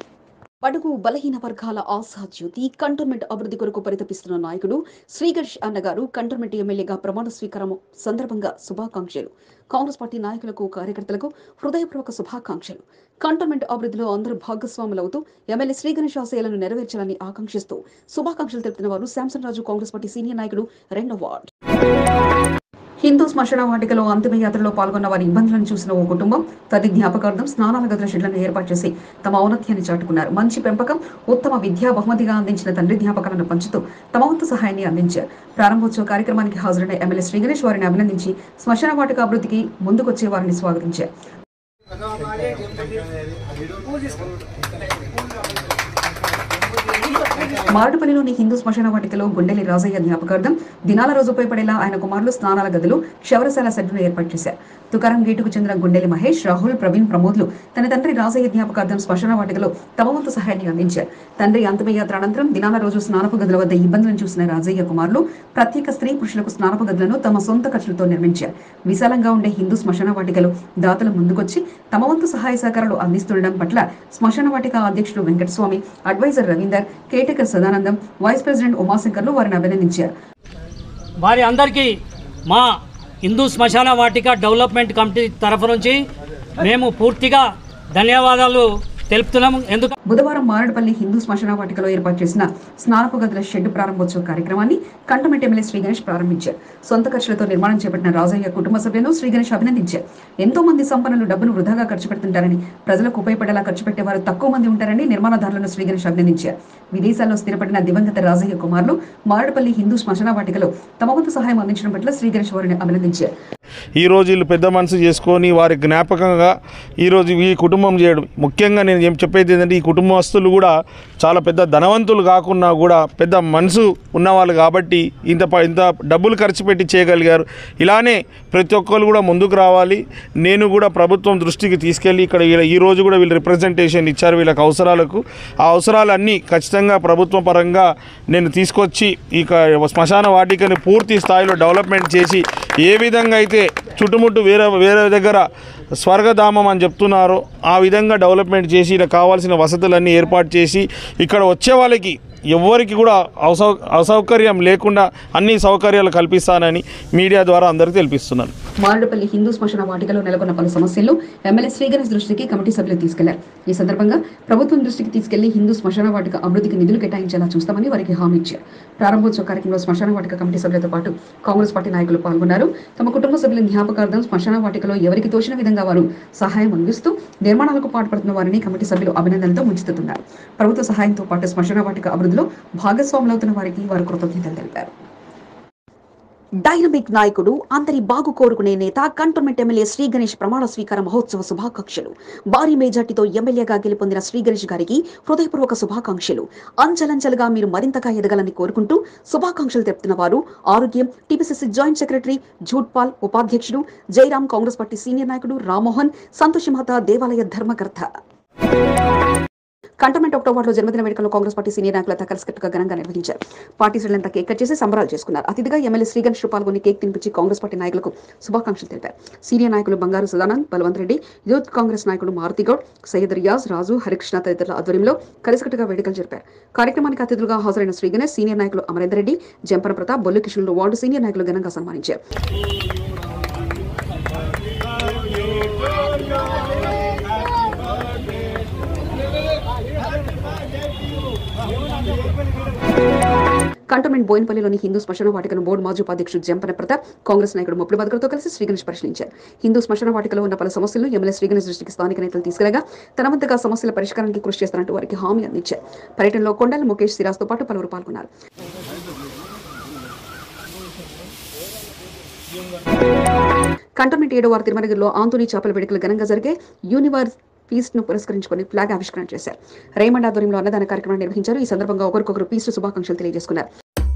బడుగు బలహీన వర్గాల ఆశా జ్యోతి కంటోన్మెంట్ అభివృద్ధి కొరకు పరితపిస్తున్న నాయకుడు శ్రీగణేష్ అన్నగారు కంటోన్మెంట్ ఎమ్మెల్యేగా ప్రమాణ స్వీకారం సందర్భంగా శుభాకాంక్షలు కాంగ్రెస్ పార్టీ నాయకులకు కార్యకర్తలకు హృదయపూర్వక శుభాకాంక్షలు కంటోన్మెంట్ అభివృద్ధిలో అందరూ భాగస్వాములవుతూ ఎమ్మెల్యే శ్రీ గణేష్ ఆశయాలను నెరవేర్చాలని ఆకాంక్షిస్తూ శుభాకాంక్షలు తెలుపుతున్న వారు శాంసన్ రాజు కాంగ్రెస్ పార్టీ సీనియర్ నాయకుడు రెండో వార్డ్ హిందూ శ్మశాన వాటికలో అంతిమ యాత్రలో పాల్గొన్న వారి ఇబ్బందులను చూసిన ఓ కుటుంబం తది జ్ఞాపకార్థం స్నానాల గదుల షెడ్లను ఏర్పాటు చేసి తమ ఔన్నత్యాన్ని చాటుకున్నారు మంచి పెంపకం ఉత్తమ విద్యా బహుమతిగా అందించిన తండ్రి జ్ఞాపకాలను పంచుతూ తమ వంతు సహాయాన్ని అందించారు ప్రారంభోత్సవ కార్యక్రమానికి హాజరైన ఎమ్మెల్యే శ్రీ గణేష్ వారిని అభినందించి శ్మశాన వాటిక అభివృద్ధికి ముందుకొచ్చే వారిని స్వాగతించారు మారడుపల్లిలోని హిందూ శ్మశాన వాటికలో గుండెలి రాజయ్య జ్ఞాపకార్థం దినాల రోజుపై పడేలా ఆయన కుమారులు స్నానాల గదులు క్షవరశాల సెడ్ను ఏర్పాటు చేశారు తుకారం గేటుకు చెందిన గుండెలి మహేష్ రాహుల్ ప్రవీణ్ ప్రమోద్లు తన తండ్రి రాజయ్య జ్ఞాపకార్థం శ్మశాన వాటికలో తమ వంతు సహాయాన్ని అందించారు తండ్రి అంతిమయాత్ర అనంతరం దినాల రోజు స్నానపు గదుల వద్ద ఇబ్బందులను చూసిన రాజయ్య కుమారులు ప్రత్యేక స్త్రీ పురుషులకు స్నానపు గదులను తమ సొంత ఖర్చులతో నిర్మించారు విశాలంగా ఉండే హిందూ శ్మశాన వాటికలో దాతలు ముందుకొచ్చి తమ వంతు సహాయ సహకారాలు అందిస్తుండడం పట్ల శ్మశాన వాటిక అధ్యక్షుడు Venkataswamy adviser Ravinder Ketkar Sadanandam vice president ఉమాశంకర్లు వారిని అభినందించారు వారి అందరికీ మా హిందూ శ్మశాన వాటిక డెవలప్మెంట్ కమిటీ తరఫు నుంచి మేము పూర్తిగా ధన్యవాదాలు తెలుపుతున్నాము ఎందుకు బుధవారం మారడపల్లి హిందూ శ్మశాన వాటికలో ఏర్పాటు చేసిన స్నానపు గదుల షెడ్ ప్రారంభోత్సవ కార్యక్రమాన్ని కంటమెంట్ ఎమ్మెల్యే శ్రీ గణేష్ ప్రారంభించారు సొంత ఖర్చులతో నిర్మాణం చేపట్టిన రాజయ్య కుటుంబ సభ్యులను శ్రీ గణేష్ అభినందించారు ఎంతో మంది సంపన్నులు డబ్బును వృధాగా ఖర్చు పెడుతుంటారని ప్రజలకు ఉపయోగపడేలా ఖర్చు పెట్టేవారు తక్కువ మంది ఉంటారని నిర్మాణదారులను శ్రీ గణేష్ అభినందించారు విదేశాల్లో స్థిరపడిన దివంగత రాజయ్య కుమారులు మారడపల్లి హిందూ శ్మశాన వాటికలో తమ వంతు సహాయం అందించడం పట్ల శ్రీ గణేష్ వారిని అభినందించారు ఈరోజు వీళ్ళు పెద్ద మనసు చేసుకొని వారి జ్ఞాపకంగా ఈరోజు ఈ కుటుంబం చేయడం ముఖ్యంగా నేను ఏం చెప్పేది ఏంటంటే ఈ కుటుంబస్తులు కూడా చాలా పెద్ద ధనవంతులు కాకున్నా కూడా పెద్ద మనసు ఉన్నవాళ్ళు కాబట్టి ఇంత ప- ఇంత డబ్బులు ఖర్చు పెట్టి చేయగలిగారు ఇలానే ప్రతి ఒక్కరు కూడా ముందుకు రావాలి నేను కూడా ప్రభుత్వం దృష్టికి తీసుకెళ్ళి ఇక్కడ వీళ్ళ- ఈ రోజు కూడా వీళ్ళు రిప్రజెంటేషన్ ఇచ్చారు వీళ్ళకి అవసరాలకు ఆ అవసరాలన్నీ ఖచ్చితంగా ప్రభుత్వ పరంగా నేను తీసుకొచ్చి ఇక శ్మశాన వాటికని పూర్తి స్థాయిలో డెవలప్మెంట్ చేసి ఏ విధంగా అయితే చుట్టుముట్టు వేరే వేరే దగ్గర స్వర్గధామం అని చెప్తున్నారో ఆ విధంగా డెవలప్మెంట్ చేసి ఇక్కడ కావాల్సిన వసతులన్నీ ఏర్పాటు చేసి ఇక్కడ వచ్చే వాళ్ళకి ఎవరికి కూడా అసౌ అసౌకర్యం లేకుండా అన్ని సౌకర్యాలు కల్పిస్తానని మీడియా ద్వారా అందరికీ తెలిపిస్తున్నాను మారేడుపల్లి హిందూ శ్మశాన వాటికలో నెలకొన్న పలు సమస్యలు ఎమ్మెల్యే శ్రీగణేష్ దృష్టికి కమిటీ సభ్యులు తీసుకెళ్లారు ఈ సందర్భంగా ప్రభుత్వం దృష్టికి తీసుకెళ్లి హిందూ శ్మశాన వాటిక అభివృద్ధికి నిధులు కేటాయించేలా చూస్తామని వారికి హామీ ఇచ్చారు ప్రారంభోత్సవ కార్యక్రమంలో శ్మశాన వాటిక కమిటీ సభ్యులతో పాటు కాంగ్రెస్ పార్టీ నాయకులు పాల్గొన్నారు తమ కుటుంబ సభ్యుల జ్ఞాపకార్థం శ్మశాన వాటికలో ఎవరికి తోచిన విధంగా వారు సహాయం అందిస్తూ నిర్మాణాలకు పాటుపడుతున్న వారిని కమిటీ సభ్యులు అభినందనతో ముంచుతున్నారు ప్రభుత్వ సహాయంతో పాటు శ్మశాన వాటిక అభివృద్ధిలో భాగస్వాములవుతున్న వారికి వారు కృతజ్ఞతలు తెలిపారు డైనమిక్ నాయకుడు అందరి బాగు కోరుకునే నేత కంటోన్మెంట్ ఎమ్మెల్యే శ్రీ గణేష్ ప్రమాణ స్వీకార మహోత్సవ శుభాకాంక్షలు భారీ మెజార్టీతో ఎమ్మెల్యేగా గెలుపొందిన శ్రీ గణేష్ గారికి హృదయపూర్వక శుభాకాంక్షలు అంచెలంచెలుగా మీరు మరింతగా ఎదగాలని కోరుకుంటూ శుభాకాంక్షలు తెలుపుతున్న వారు ఆరోగ్యం టీపీసీసీ జాయింట్ సెక్రటరీ జూట్పాల్ ఉపాధ్యక్షుడు జయరాం కాంగ్రెస్ పార్టీ సీనియర్ నాయకుడు రామ్మోహన్ సంతోషిమాత దేవాలయ ధర్మకర్త కంటోన్మెంట్ ఒకటో వార్డులో జన్మదిన వేడుకలను కాంగ్రెస్ పార్టీ సీనియర్ నాయకులతో కలిసికట్టుగా ఘనంగా నిర్వహించారు పార్టీ శ్రేణులంతా కేక్ కట్ చేసి సంబరాలు చేసుకున్నారు అతిథిగా ఎమ్మెల్యే శ్రీగణేష్ పాల్గొని కేక్ తినిపించి కాంగ్రెస్ పార్టీ నాయకులకు శుభాకాంక్షలు తెలిపారు సీనియర్ నాయకులు బంగారు సదానంద్ బలవంత్ రెడ్డి యూత్ కాంగ్రెస్ నాయకుడు మారుతిగౌడ్ సయ్యద్ రియాజ్ రాజు హరికృష్ణ తదితరుల ఆధ్వర్యంలో కలిసికట్టుగా వేడుకలు జరిపారు కార్యక్రమానికి అతిథులుగా హాజరైన శ్రీగణేష్ సీనియర్ నాయకులు అమరేందర్ రెడ్డి జంపన ప్రతాప్ బొల్లు కిషన్లు వార్డు సీనియర్ నాయకులు ఘనంగా సన్మానించారు కంటోన్మెంట్ బోయినపల్లిలోని హిందూ శ్మశాన వాటికను బోర్డు మాజీ ఉపాధ్యక్షుడు జంపన ప్రతాప్ కాంగ్రెస్ నాయకుడు ముప్పుడు బతుకలతో కలిసి శ్రీగణేష్ పరిశీలించారు హిందూ శ్మశాన వాటికలో ఉన్న పలు సమస్యలను ఎమ్మెల్యే శ్రీగణేష్ దృష్టికి స్థానిక నేతలు తీసుకెళ్లగా తన వంతుగా సమస్యల పరిష్కారానికి కృషి చేస్తారంటూ వారికి హామీ అందించారు పర్యటనలో కొండల ముఖేష్ సిరాజ్తో పాటు పలువురు పాల్గొన్నారు కంటోన్మెంట్ ఏడో వారు తిరుమలగిరిలో ఆంతోని చేపల వేడుకలు ఘనంగా జరిగే యూనివర్స్ ఫీస్ట్ ను పురస్కరించుకొని ఫ్లాగ్ ఆవిష్కరణ చేశారు రేమండ్ ఆధ్వర్యంలో అన్నదాన కార్యక్రమాన్ని నిర్వహించారు ఈ సందర్భంగా ఒకరికొకరు పీస్ట్ శుభాకాంక్షలు తెలియజేసుకున్నారు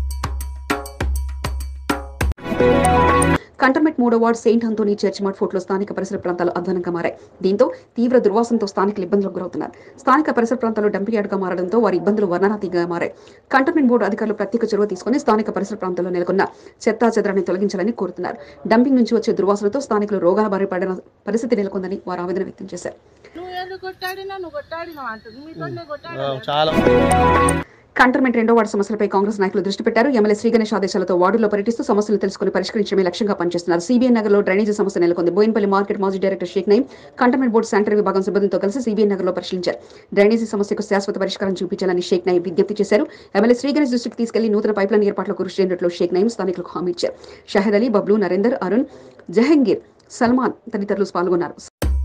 కంటోన్మెంట్ మూడో వార్డు సెయింట్ అంతోనీ చర్చ్ మట్ ఫోర్ట్లో స్థానిక పరిసర ప్రాంతాలు అధ్వానంగా మారాయి దీంతో తీవ్ర దుర్వాసనతో స్థానికులు ఇబ్బందులకు గురవుతున్నారు స్థానిక పరిసర ప్రాంతాలు డంపింగ్ యార్డ్గా మారడంతో వారి ఇబ్బందులు వర్ణనాతీగా మారాయి కంటోన్మెంట్ బోర్డు అధికారులు ప్రత్యేక చొరవ తీసుకుని స్థానిక పరిసర ప్రాంతాల్లో నెలకొన్న చెత్తా చెదరాన్ని తొలగించాలని కోరుతున్నారు డంపింగ్ నుంచి వచ్చే దుర్వాసనతో స్థానికులు రోగాల బారి పడిన పరిస్థితి నెలకొందని వారు ఆవేదన వ్యక్తం చేశారు నువ్వు ఎందుకు కొట్టాడినా నువ్వు కొట్టాడినావు అంటుంది మీతో కొట్టాడు కంటోన్మెంట్ రెండో వార్డు సమస్యలపై కాంగ్రెస్ నాయకులు దృష్టి పెట్టారు ఎమ్మెల్యే శ్రీ గణేష్ ఆదేశాలతో వార్డులో పర్యటిస్తూ సమస్యలు తెలుసుకుని పరిష్కరించడమే లక్ష్యంగా పనిచేస్తున్నారు సిబిఎన్ నగర్ లో డ్రైనేజీ సమస్య నెలకొంది బోయినపల్లి మార్కెట్ మాజీ director Sheikh Naeem cantonment board sanitary విభాగం సిబ్బందితో కలిసి సిబిఎన్ నగర్ లో పరిశీలించారు డ్రైనేజీ సమస్యకు శాశ్వత పరిష్కారం చూపించాలని షేక్ నయీం విజ్ఞప్తి చేశారు ఎమ్మెల్యే శ్రీ గణేష్ దృష్టికి తీసుకెళ్లి నూతన పైప్లైన్ ఏర్పాట్లకు కృషి చేయనట్లు షేక్ నయీం స్థానికులకు హామీ ఇచ్చారు షహద్ అలీ బబ్లు నరేందర్ అరుణ్ జహంగీర్ సల్మాన్ తదితరులు పాల్గొన్నారు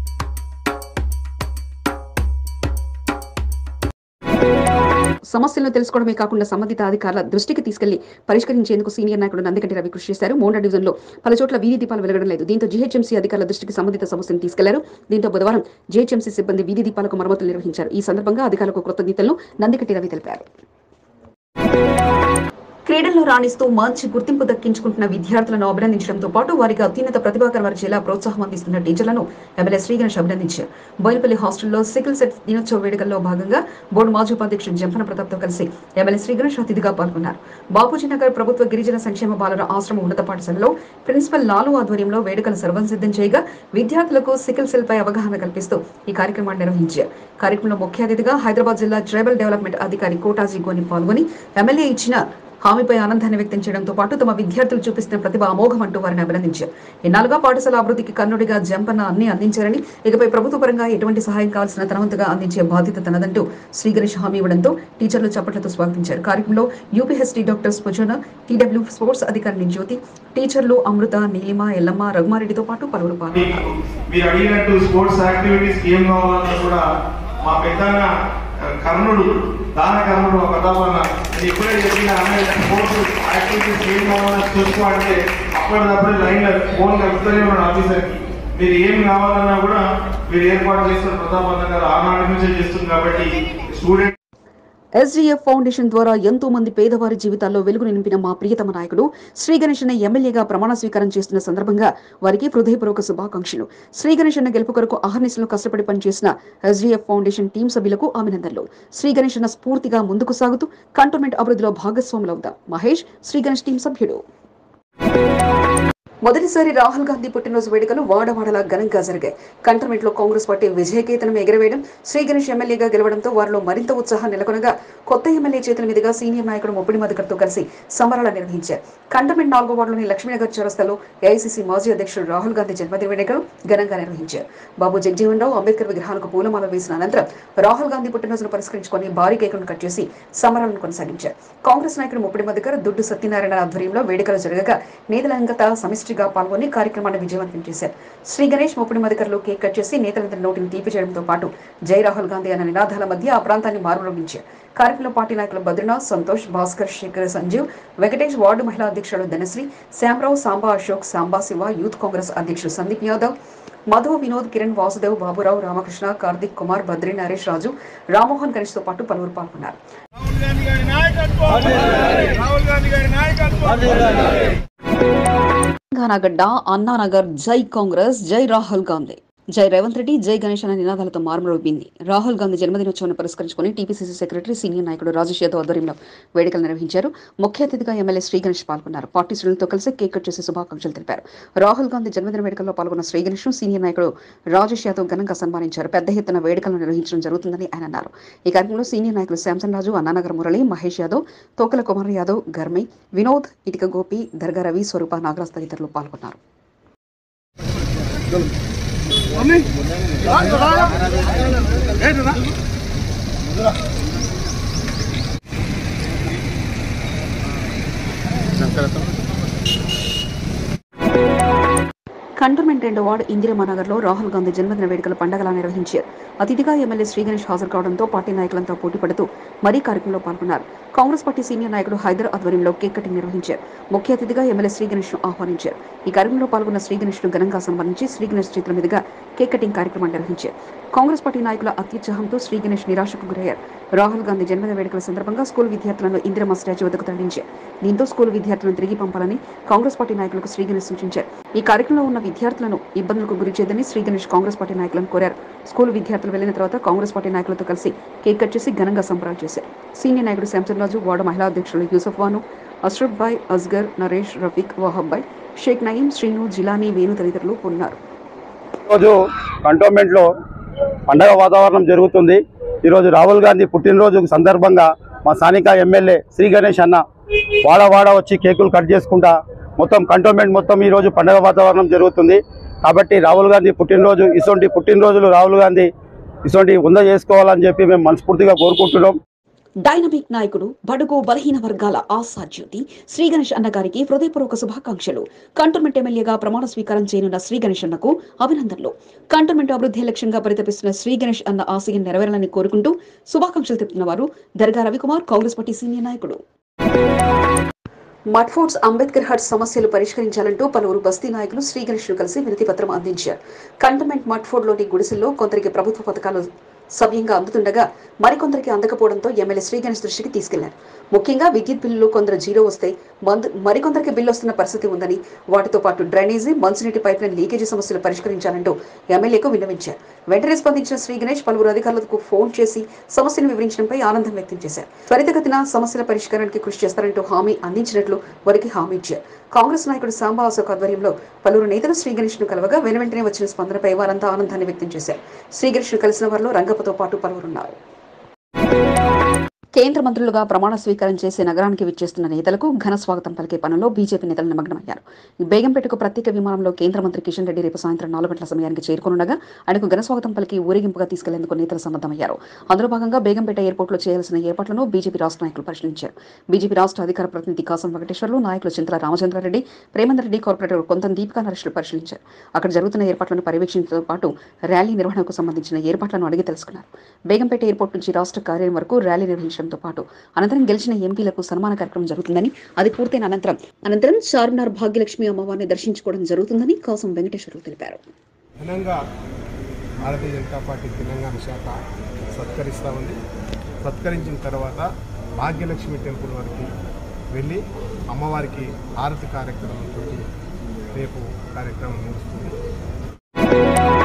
సమస్యలను తెలుసుకోవడమే కాకుండా సంబంధిత అధికారుల దృష్టికి తీసుకెళ్లి పరిష్కరించేందుకు సీనియర్ నాయకుడు నందికంటి రవి కృషి చేశారు మోండా డివిజన్ లో పలు చోట్ల వీధి దీపాలు వెలగడం లేదు దీంతో జీహెచ్ఎంసీ అధికారుల దృష్టికి సంబంధిత సమస్యను తీసుకెళ్లారు దీంతో బుధవారం జీహెచ్ఎంసీ సిబ్బంది వీధి దీపాలకు మరమ్మతులు నిర్వహించారు ఈ సందర్భంగా అధికారులకు కృతజ్ఞతలను నందికంటి రవి తెలిపారు క్రీడల్లో రాణిస్తూ మంచి గుర్తింపు దక్కించుకుంటున్న విద్యార్థులను అభినందించడంతో పాటు వారికి అత్యున్నత ప్రతిభా కనబరిచేలా ప్రోత్సాహం అందిస్తున్న టీచర్లను ఎమ్మెల్యే శ్రీగణేష్ అభినందించారు బోయినపల్లి హాస్టల్లో సికిల్ సెట్ దినోత్సవ వేడుకల్లో భాగంగా బోర్డు మాజీ ఉపాధ్యక్షుడు జంపన ప్రతాప్తో కలిసి ఎమ్మెల్యే శ్రీగణేష్ అతిథిగా పాల్గొన్నారు బాపూజీ నగర్ ప్రభుత్వ గిరిజన సంక్షేమ బాలుర ఆశ్రమ ఉన్నత పాఠశాలలో ప్రిన్సిపల్ లాలు ఆధ్వర్యంలో వేడుకలు సర్వం సిద్ధం చేయగా విద్యార్థులకు సికిల్ సెల్ పై అవగాహన కల్పిస్తూ ఈ కార్యక్రమాన్ని నిర్వహించారు కార్యక్రమంలో ముఖ్య అతిథిగా హైదరాబాద్ జిల్లా ట్రైబల్ డెవలప్మెంట్ అధికారి కోటాజీ గోని పాల్గొని ఎమ్మెల్యే ఇచ్చిన హామీపై ఆనందాన్ని వ్యక్తం చేయడంతో పాటు తమ విద్యార్థులు చూపిస్తున్న ప్రతిభ అమోఘం అంటూ వారిని అభినందించారు ఇన్నాళ్ళుగా పాఠశాల అభివృద్ధికి కన్నుడిగా జంపన్న అన్ని అందించారని ఇకపై ప్రభుత్వ పరంగా ఎటువంటి సహాయం కావాల్సిన తనవంతుగా అందించే బాధ్యత తనదంటూ శ్రీ గణేష్ హామీ ఇవ్వడంతో టీచర్లు చప్పట్లతో స్వాగతించారు కార్యక్రమంలో UPHT doctor Srujana TW sports అధికారిని జ్యోతి టీచర్లు అమృత నీలిమ ఎల్లమ్మ రఘుమారెడ్డితో పాటు పలువురు పాల్గొన్నారు మీరు అడిగినట్టు స్పోర్ట్స్ యాక్టివిటీస్ ఏం కావాలన్నా కూడా మా పెద్దన్న ఆ, కర్ణుడు దాన కర్ణుడు మా ప్రతాపన్న నేను ఇప్పుడే చెప్పిన అన్న స్పోర్ట్స్ యాక్టివిటీస్ ఏం కావాలన్నా చూసుకో అంటే అప్పటిదప్పుడు లైన్లో ఫోన్ కలుపుతూనే ఉన్నాడు ఆఫీసర్కి మీరు ఏం కావాలన్నా కూడా మీరు ఏర్పాటు చేస్తున్న ప్రతాపన్న గారు ఆనాటి నుంచే చేస్తుంది కాబట్టి స్టూడెంట్ ఎస్డీఎఫ్ ఫౌండేషన్ ద్వారా ఎంతో మంది పేదవారి జీవితాల్లో వెలుగు నింపిన మా ప్రియతమ నాయకుడు శ్రీ గణేశన్న ఎమ్మెల్యేగా ప్రమాణ స్వీకారం చేస్తున్న సందర్భంగా వారికి హృదయపూర్వక శుభాకాంక్షలు శ్రీ గణేశన్న గెలుపు కొరకు అహర్నిశలు కష్టపడి పనిచేసిన ఎస్డీఎఫ్ ఫౌండేషన్ టీం సభ్యులకు అభినందనలు శ్రీ గణేశన్న స్ఫూర్తిగా ముందుకు సాగుతూ కంటోన్మెంట్ అభివృద్ధిలో భాగస్వాములవుదాం మహేష్ శ్రీ గణేష్ టీం సభ్యుడు మొదటిసారి రాహుల్ గాంధీ పుట్టినరోజు వేడుకలు వాడవాడలా ఘనంగా జరిగాయి కంటోన్మెంట్ లో కాంగ్రెస్ పార్టీ విజయకేతనం ఎగరవేయడం శ్రీ గణేష్ ఎమ్మెల్యేగా గెలవడంతో వారిలో మరింత ఉత్సాహం నెలకొనగా కొత్త ఎమ్మెల్యే చేతుల మీదుగా సీనియర్ నాయకుడు ముప్పిడి మధుకర్తో కలిసి సంబరాలు నిర్వహించారు కంటోన్మెంట్ నాలుగో వార్డులోని లక్ష్మీనగర్ చౌరస్తాలో ఏఐసీసీ మాజీ అధ్యక్షుడు రాహుల్ గాంధీ జన్మదిన వేడుకలు ఘనంగా నిర్వహించారు బాబు జగజీవన్ రావు అంబేద్కర్ విగ్రహాలకు పూలమాల వేసిన అనంతరం రాహుల్ గాంధీ పుట్టినరోజును పురస్కరించుకొని భారీ కేకులను కట్ చేసి సంబరాలను కొనసాగించారు కాంగ్రెస్ నాయకుడు ముప్పిడి మధుకర్ దుడ్డు సత్యనారాయణ ఆధ్వర్యంలో వేడుకలు జరగగా నేతలంగత సమిష్టిగా పాల్గొని కార్యక్రమాన్ని విజయవంతం చేశారు శ్రీ గణేష్ ముప్పిడి మధుకర్లు కేక్ కట్ చేసి నేతలందరి నోటిని తీపి చేయడంతో పాటు జై రాహుల్ గాంధీ అన్న నినాదాల మధ్య ఆ ప్రాంతాన్ని మారుమోగించారు కార్యక్రమంలో పార్టీ నాయకులు బద్రీనాథ్ సంతోష్ భాస్కర్ శేఖర్ సంజీవ్ వెంకటేష్ వార్డు మహిళా అధ్యక్షుడు ధనశ్రీ శ్యామరావు సాంబా అశోక్ సాంబా శివ యూత్ కాంగ్రెస్ అధ్యక్షుడు సందీప్ యాదవ్ మధు వినోద్ కిరణ్ వాసుదేవ్ బాబురావు రామకృష్ణ కార్తిక్ కుమార్ బద్రీ నరేష్ రాజు రామ్మోహన్ గణేష్ తో పాటు పలువురు పాల్గొన్నారు తెలంగాణ గడ్డ అన్నానగర్ జై కాంగ్రెస్ జై రాహుల్ గాంధీ జై రేవంత్ రెడ్డి జై గణేష్ అనే నినాదాలతో మార్మరోగింది రాహుల్ గాంధీ జన్మదినోత్సవాన్ని పురస్కరించుకుని టీపీసీసీ సెక్రటరీ సీనియర్ నాయకుడు రాజేష్ యాదవ్ ఆధ్వర్యంలో వేడుకలు నిర్వహించారు ముఖ్య అతిథిగా ఎమ్మెల్యే శ్రీ గణేష్ పాల్గొన్నారు పార్టీ శ్రేణులతో కలిసి కేక్ కట్ చేసి శుభాకాంక్షలు తెలిపారు రాహుల్ గాంధీ జన్మదిన వేడుకల్లో పాల్గొన్న శ్రీ గణేష్ సీనియర్ నాయకుడు రాజేష్ యాదవ్ ఘనంగా సన్మానించారు పెద్ద ఎత్తున వేడుకలను నిర్వహించడం జరుగుతుందని ఆయన అన్నారు ఈ కార్యక్రమంలో సీనియర్ నాయకులు శాంసన్ రాజు అన్నానగర్ మురళి మహేష్ యాదవ్ తోకల కుమార్ యాదవ్ గర్మై వినోద్ ఇటిక గోపి దర్గా రవి స్వరూప నాగరాజ్ తదితరులు పాల్గొన్నారు కంటోన్మెంట్ రెండో వార్డు ఇందిరమానగర్లో రాహుల్ గాంధీ జన్మదిన వేడుకల పండగలా నిర్వహించారు అతిథిగా ఎమ్మెల్యే శ్రీ గణేష్ హాజరు కావడంతో పార్టీ నాయకులంతా పోటీ పడుతూ మరీ కార్యక్రమంలో పాల్గొన్నారు కాంగ్రెస్ పార్టీ సీనియర్ నాయకుడు హైదర్ ఆధ్వర్యంలో కేక్ కటింగ్ నిర్వహించారు ముఖ్య అతిథిగా ఎమ్మెల్యే శ్రీ గణేష్ ను ఆహ్వానించారు ఈ కార్యక్రమంలో పాల్గొన్న శ్రీ గణేష్ ను ఘనంగా సన్మానించి శ్రీ గణేష్ చేతుల మీదుగా కేక్ కటింగ్ కార్యక్రమాన్ని నిర్వహించారు కాంగ్రెస్ పార్టీ నాయకుల అత్యుత్సాహంతో శ్రీ గణేష్ నిరాశకు గురయ్యారు రాహుల్ గాంధీ జన్మదిన వేడుకల సందర్భంగా స్కూల్ విద్యార్థులను ఇందిరమ్మ స్టాచ్యూ వద్దకు తరలించారు దీంతో స్కూల్ విద్యార్థులను తిరిగి పంపాలని కాంగ్రెస్ పార్టీ నాయకులకు శ్రీ గణేష్ సూచించారు ఈ కార్యక్రమంలో ఉన్న విద్యార్థులను ఇబ్బందులకు గురి చేయదని శ్రీ గణేష్ కాంగ్రెస్ పార్టీ నాయకులను కోరారు స్కూల్ విద్యార్థులు వెళ్లిన తర్వాత కాంగ్రెస్ పార్టీ నాయకులతో కలిసి కేక్ కట్ చేసి ఘనంగా సంబరాలు చేశారు సీనియర్ నాయకుడు శాంసన్ రాజు వార్డు మహిళా అధ్యక్షులు యూసఫ్ వాను అష్రఫ్ బాయ్ అస్గర్ నరేష్ రఫీక్ వహబ్ బాయ్ షేక్ నయీం శ్రీను జిలానీ వేణు తదితరులు ఉన్నారు ఈరోజు కంటోన్మెంట్లో పండగ వాతావరణం జరుగుతుంది ఈరోజు రాహుల్ గాంధీ పుట్టినరోజు సందర్భంగా మా స్థానిక ఎమ్మెల్యే శ్రీ గణేష్ అన్న వాడ వాడ వచ్చి కేకులు కట్ చేసుకుంటా మొత్తం కంటోన్మెంట్ మొత్తం ఈరోజు పండగ వాతావరణం జరుగుతుంది కాబట్టి రాహుల్ గాంధీ పుట్టినరోజు ఇటువంటి పుట్టినరోజులు రాహుల్ గాంధీ ఇటువంటి ఉంద చేసుకోవాలని చెప్పి మేము మనస్ఫూర్తిగా కోరుకుంటున్నాం డైనమిక్ నాయకుడు బడుగు బలహీన వర్గాల ఆశాజ్యోతి శ్రీ గణేష్ అన్న గారికి హృదయపూర్వక శుభాకాంక్షలు కంటోన్మెంట్ ఎమ్మెల్యేగా ప్రమాణ స్వీకారం చేయనున్న శ్రీ గణేష్ అన్నకు అభినందనలు కంటోన్మెంట్ అభివృద్ధి లక్ష్యంగా పరితపిస్తున్న శ్రీ గణేష్ అన్న ఆశయం నెరవేరాలని కోరుకుంటూ శుభాకాంక్షలు తెలుపుతున్న వారు దర్గా రవికుమార్ కాంగ్రెస్ పార్టీ సీనియర్ నాయకుడు మడ్ఫోర్డ్స్ అంబేద్కర్ హట్ సమస్యలు పరిష్కరించాలంటూ పలువురు బస్తీ నాయకులు శ్రీ గణేష్ను కలిసి వినతి పత్రం అందించారు కంటోన్మెంట్ మడ్ఫోర్డ్లోని గుడిసెల్లో కొందరికి ప్రభుత్వ పథకాలు సవ్యంగా అందుతుండగా మరికొందరికి అందకపోవడంతో ఎమ్మెల్యే శ్రీ గణేష్ దృష్టికి తీసుకెళ్లారు ముఖ్యంగా విద్యుత్ బిల్లులు కొందరు జీరో వస్తే మందు- మరికొందరికి బిల్లు వస్తున్న పరిస్థితి ఉందని వాటితో పాటు డ్రైనేజీ మంచినీటి పైప్ లైన్ లీకేజీ సమస్యలు పరిష్కరించాలంటూ ఎమ్మెల్యేకు విన్నవించారు వెంటనే స్పందించిన శ్రీ గణేష్ పలువురు అధికారులకు ఫోన్ చేసి సమస్యను వివరించడంపై ఆనందం వ్యక్తం చేశారు త్వరితగతిన సమస్యల పరిష్కారానికి కృషి చేస్తారంటూ హామీ అందించినట్లు వారికి హామీ ఇచ్చారు కాంగ్రెస్ నాయకుడు సాంబా అశోక్ ఆధ్వర్యంలో పలువురు నేతలు శ్రీ గణేష్ ను కలవగా వెను వెంటనే వచ్చిన స్పందనపై వారంతా ఆనందాన్ని వ్యక్తం చేశారు శ్రీ గణేష్ ను కలిసిన వారిలో రంగప్పతో పాటు పలువురున్నారు కేంద్ర మంత్రులుగా ప్రమాణ స్వీకారం చేసే నగరానికి విచ్చేస్తున్న నేతలకు ఘన స్వాగతం పలికే పనుల్లో బీజేపీ నేతలు నిమగ్నమయ్యారు బేగంపేటకు ప్రత్యేక విమానంలో కేంద్ర మంత్రి కిషన్ రెడ్డి రేపు సాయంత్రం నాలుగు గంటల సమయానికి చేరుకోనుండగా ఆయనకు ఘన స్వాగతం పలికి ఊరేగింపుగా తీసుకెళ్లేందుకు నేతలు సన్నద్దమయ్యారు అందులో భాగంగా బేగంపేట ఎయిర్పోర్ట్లో చేయాల్సిన ఏర్పాట్లను బీజేపీ రాష్ట్ర నాయకులు పరిశీలించారు బీజేపీ రాష్ట్ర అధికార ప్రతినిధి కాసం వెంకటేశ్వర్లు నాయకులు చింతల రామచంద్రారెడ్డి ప్రేమేందర్ రెడ్డి కార్పొరేటర్ కొంత దీపికా నరేష్లు పరిశీలించారు అక్కడ జరుగుతున్న ఏర్పాట్లను పర్యవేక్షించడంతో పాటు ర్యాలీ నిర్వహణకు సంబంధించిన ఏర్పాట్లను అడిగి తెలుసుకున్నారు బేగంపేట ఎయిర్పోర్ట్ నుంచి రాష్ట్ర కార్యాలయం వరకు ర్యాలీ నిర్వహించడంతో పాటు అనంతరం గెలిచిన ఎంపీలకు సన్మాన కార్యక్రమం జరుగుతుందని అది పూర్తయిన అనంతరం అనంతరం చార్మినార్ భాగ్యలక్ష్మి అమ్మవారిని దర్శించుకోవడం జరుగుతుందని కాసం వెంకటేశ్వర్లు తెలిపారు ఘనంగా భారతీయ జనతా పార్టీ తెలంగాణ శాఖ సత్కరిస్తూ ఉంది సత్కరించిన తర్వాత భాగ్యలక్ష్మి టెంపుల్ వరకు వెళ్ళి అమ్మవారికి హారతి కార్యక్రమంతో రేపు కార్యక్రమం ముగుస్తుంది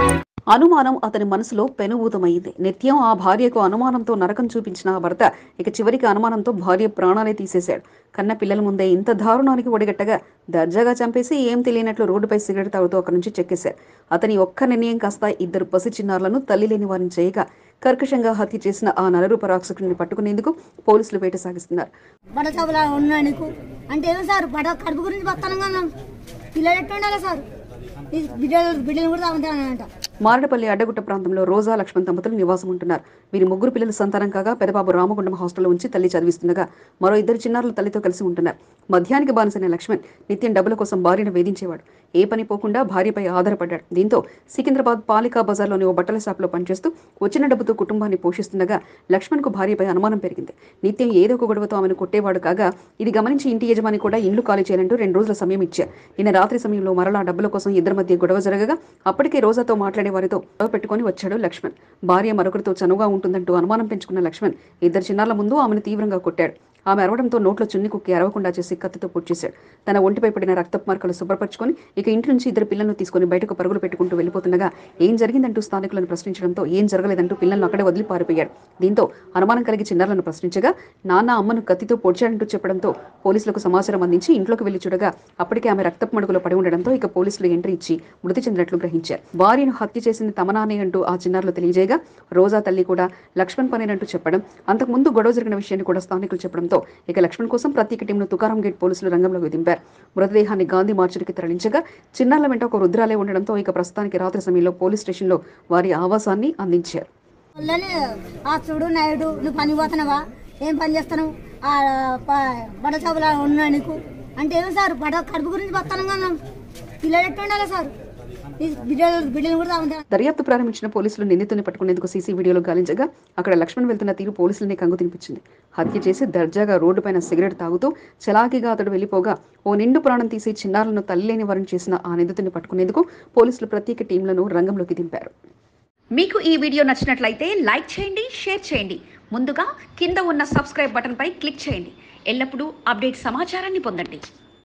అనుమానం అతని మనసులో పెనుభూతమైంది నిత్యం ఆ భార్యకు అనుమానంతో నరకం చూపించిన ఆ భర్త ఇక చివరికి అనుమానంతో భార్య ప్రాణాలే తీసేశాడు కన్న పిల్లల ముందే ఇంత దారుణానికి ఒడిగట్టగా దర్జాగా చంపేసి ఏం తెలియనట్లు రోడ్డుపై సిగరెట్ తాగుతూ అక్కడి నుంచి చెక్కేశారు అతని ఒక్క నిర్ణయం కాస్త ఇద్దరు పసి చిన్నారులను తల్లి లేని వారిని చేయగా కర్కశంగా హత్య చేసిన ఆ నలరూప రాక్షసుడిని పట్టుకునేందుకు పోలీసులు వేట సాగిస్తున్నారు బడ చదువులా ఉన్నా నీకు అంటే ఏమో సార్ బడ కడుపు గురించి బతాను కదా పిల్లలు ఎట్లా ఉండాలి సార్ ఈ బిడ్డలు బిడ్డలు కూడా తాగుతానంట మారడపల్లి అడ్డగుట్ట ప్రాంతంలో రోజా లక్ష్మణ్ దంపతులు నివాసం ఉంటున్నారు వీరి ముగ్గురు పిల్లల సంతానం కాగా పెదబాబు రామగుండం హాస్టల్లో ఉంచి తల్లి చదివిస్తుండగా మరో ఇద్దరు చిన్నారులు తల్లితో కలిసి ఉంటున్నారు మధ్యానికి బానిసైన లక్ష్మణ్ నిత్యం డబ్బుల కోసం భార్యను వేధించేవాడు ఏ పని పోకుండా భార్యపై ఆధారపడ్డాడు దీంతో సికింద్రాబాద్ పాలికా బజార్లోని ఓ బట్టల షాప్లో పనిచేస్తూ వచ్చిన డబ్బుతో కుటుంబాన్ని పోషిస్తుండగా లక్ష్మణ్కు భార్యపై అనుమానం పెరిగింది నిత్యం ఏదో ఒక గొడవతో ఆమెను కొట్టేవాడు కాగా ఇది గమనించి ఇంటి యజమాని కూడా ఇండ్లు ఖాళీ చేయాలంటూ రెండు రోజుల సమయం ఇచ్చారు నిన్న రాత్రి సమయంలో మరలా డబ్బుల కోసం ఇద్దరి మధ్య గొడవ జరగగా అప్పటికే రోజాతో మాట్లాడే వారితో గొడవ పెట్టుకొని వచ్చాడు లక్ష్మణ్ భార్య మరొకరితో చనువుగా ఉంటుందంటూ అనుమానం పెంచుకున్న లక్ష్మణ్ ఇద్దరు చిన్నారుల ముందు ఆమెను తీవ్రంగా కొట్టాడు ఆమె అరవడంతో నోట్లో చున్ని కుక్కి అరవకుండా చేసి కత్తితో పొడిచేశాడు తన ఒంటిపై పడిన రక్తపు మార్కలు శుభ్రపరచుకొని ఇక ఇంటి నుంచి ఇద్దరు పిల్లలను తీసుకుని బయటకు పరుగులు పెట్టుకుంటూ వెళ్ళిపోతుండగా ఏం జరిగిందంటూ స్థానికులను ప్రశ్నించడంతో ఏం జరగలేదంటూ పిల్లలను అక్కడే వదిలి పారిపోయాడు దీంతో అనుమానం కలిగి చిన్నారులను ప్రశ్నించగా నాన్న అమ్మను కత్తితో పొడిచాడంటూ చెప్పడంతో పోలీసులకు సమాచారం అందించి ఇంట్లోకి వెళ్లి చూడగా అప్పటికే ఆమె రక్తపు మడుగులో పడి ఉండడంతో ఇక పోలీసులు ఎంట్రీ ఇచ్చి మృతి చెందినట్లు గ్రహించారు భార్యను హత్య చేసింది తమ నాన్నే అంటూ ఆ చిన్నారులు తెలియజేయగా రోజా తల్లి కూడా లక్ష్మణ్ పనేనంటూ చెప్పడం అంతకుముందు గొడవ జరిగిన విషయాన్ని కూడా స్థానికులు చెప్పడంతో ఇక లక్ష్మణ్ కోసం ప్రత్యేక టీంను తుకారం గేట్ పోలీసులు రంగంలోకి దింపారు మృతదేహాన్ని గాంధీ మార్చుడికి తరలించగా చిన్నారుల వెంట ఒక రుద్రాలే ఉండడంతో ఇక ప్రస్తుతానికి రాత్రి సమయంలో పోలీస్ స్టేషన్లో వారి ఆవాసాన్ని అందించారు వాళ్ళని ఆ చూడు నాయుడు నువ్వు పని పోతున్నావా ఏం పని చేస్తాను ఆ ప- బడ చదువులా ఉన్నా నీకు అంటే ఏమో సార్ బడ కడుపు గురించి బతాను కదా పిల్లలు ఎట్లా ఉండాలి సార్ ఈ బిడ్డలు బిడ్డలు కూడా తాగుతాను దర్యాప్తు ప్రారంభించిన పోలీసులు నిందితుని పట్టుకునేందుకు సీసీ వీడియోలో గాలించగా అక్కడ లక్ష్మణ్ వెళ్తున్న తీరు పోలీసులని కంగు తినిపించింది హత్య చేసి దర్జాగా రోడ్డుపైన సిగరెట్ తాగుతూ చలాకీగా అతడు వెళ్లిపోగా ఓ నిండు ప్రాణం తీసి చిన్నారులను తల్లిలేని వారిని చేసిన ఆ నిందితుని పట్టుకునేందుకు పోలీసులు ప్రత్యేక టీంలను రంగంలోకి దింపారు మీకు ఈ వీడియో నచ్చినట్లయితే లైక్ చేయండి షేర్ చేయండి ముందుగా కింద ఉన్న సబ్స్క్రైబ్ బటన్పై క్లిక్ చేయండి ఎల్లప్పుడూ అప్డేట్ సమాచారాన్ని పొందండి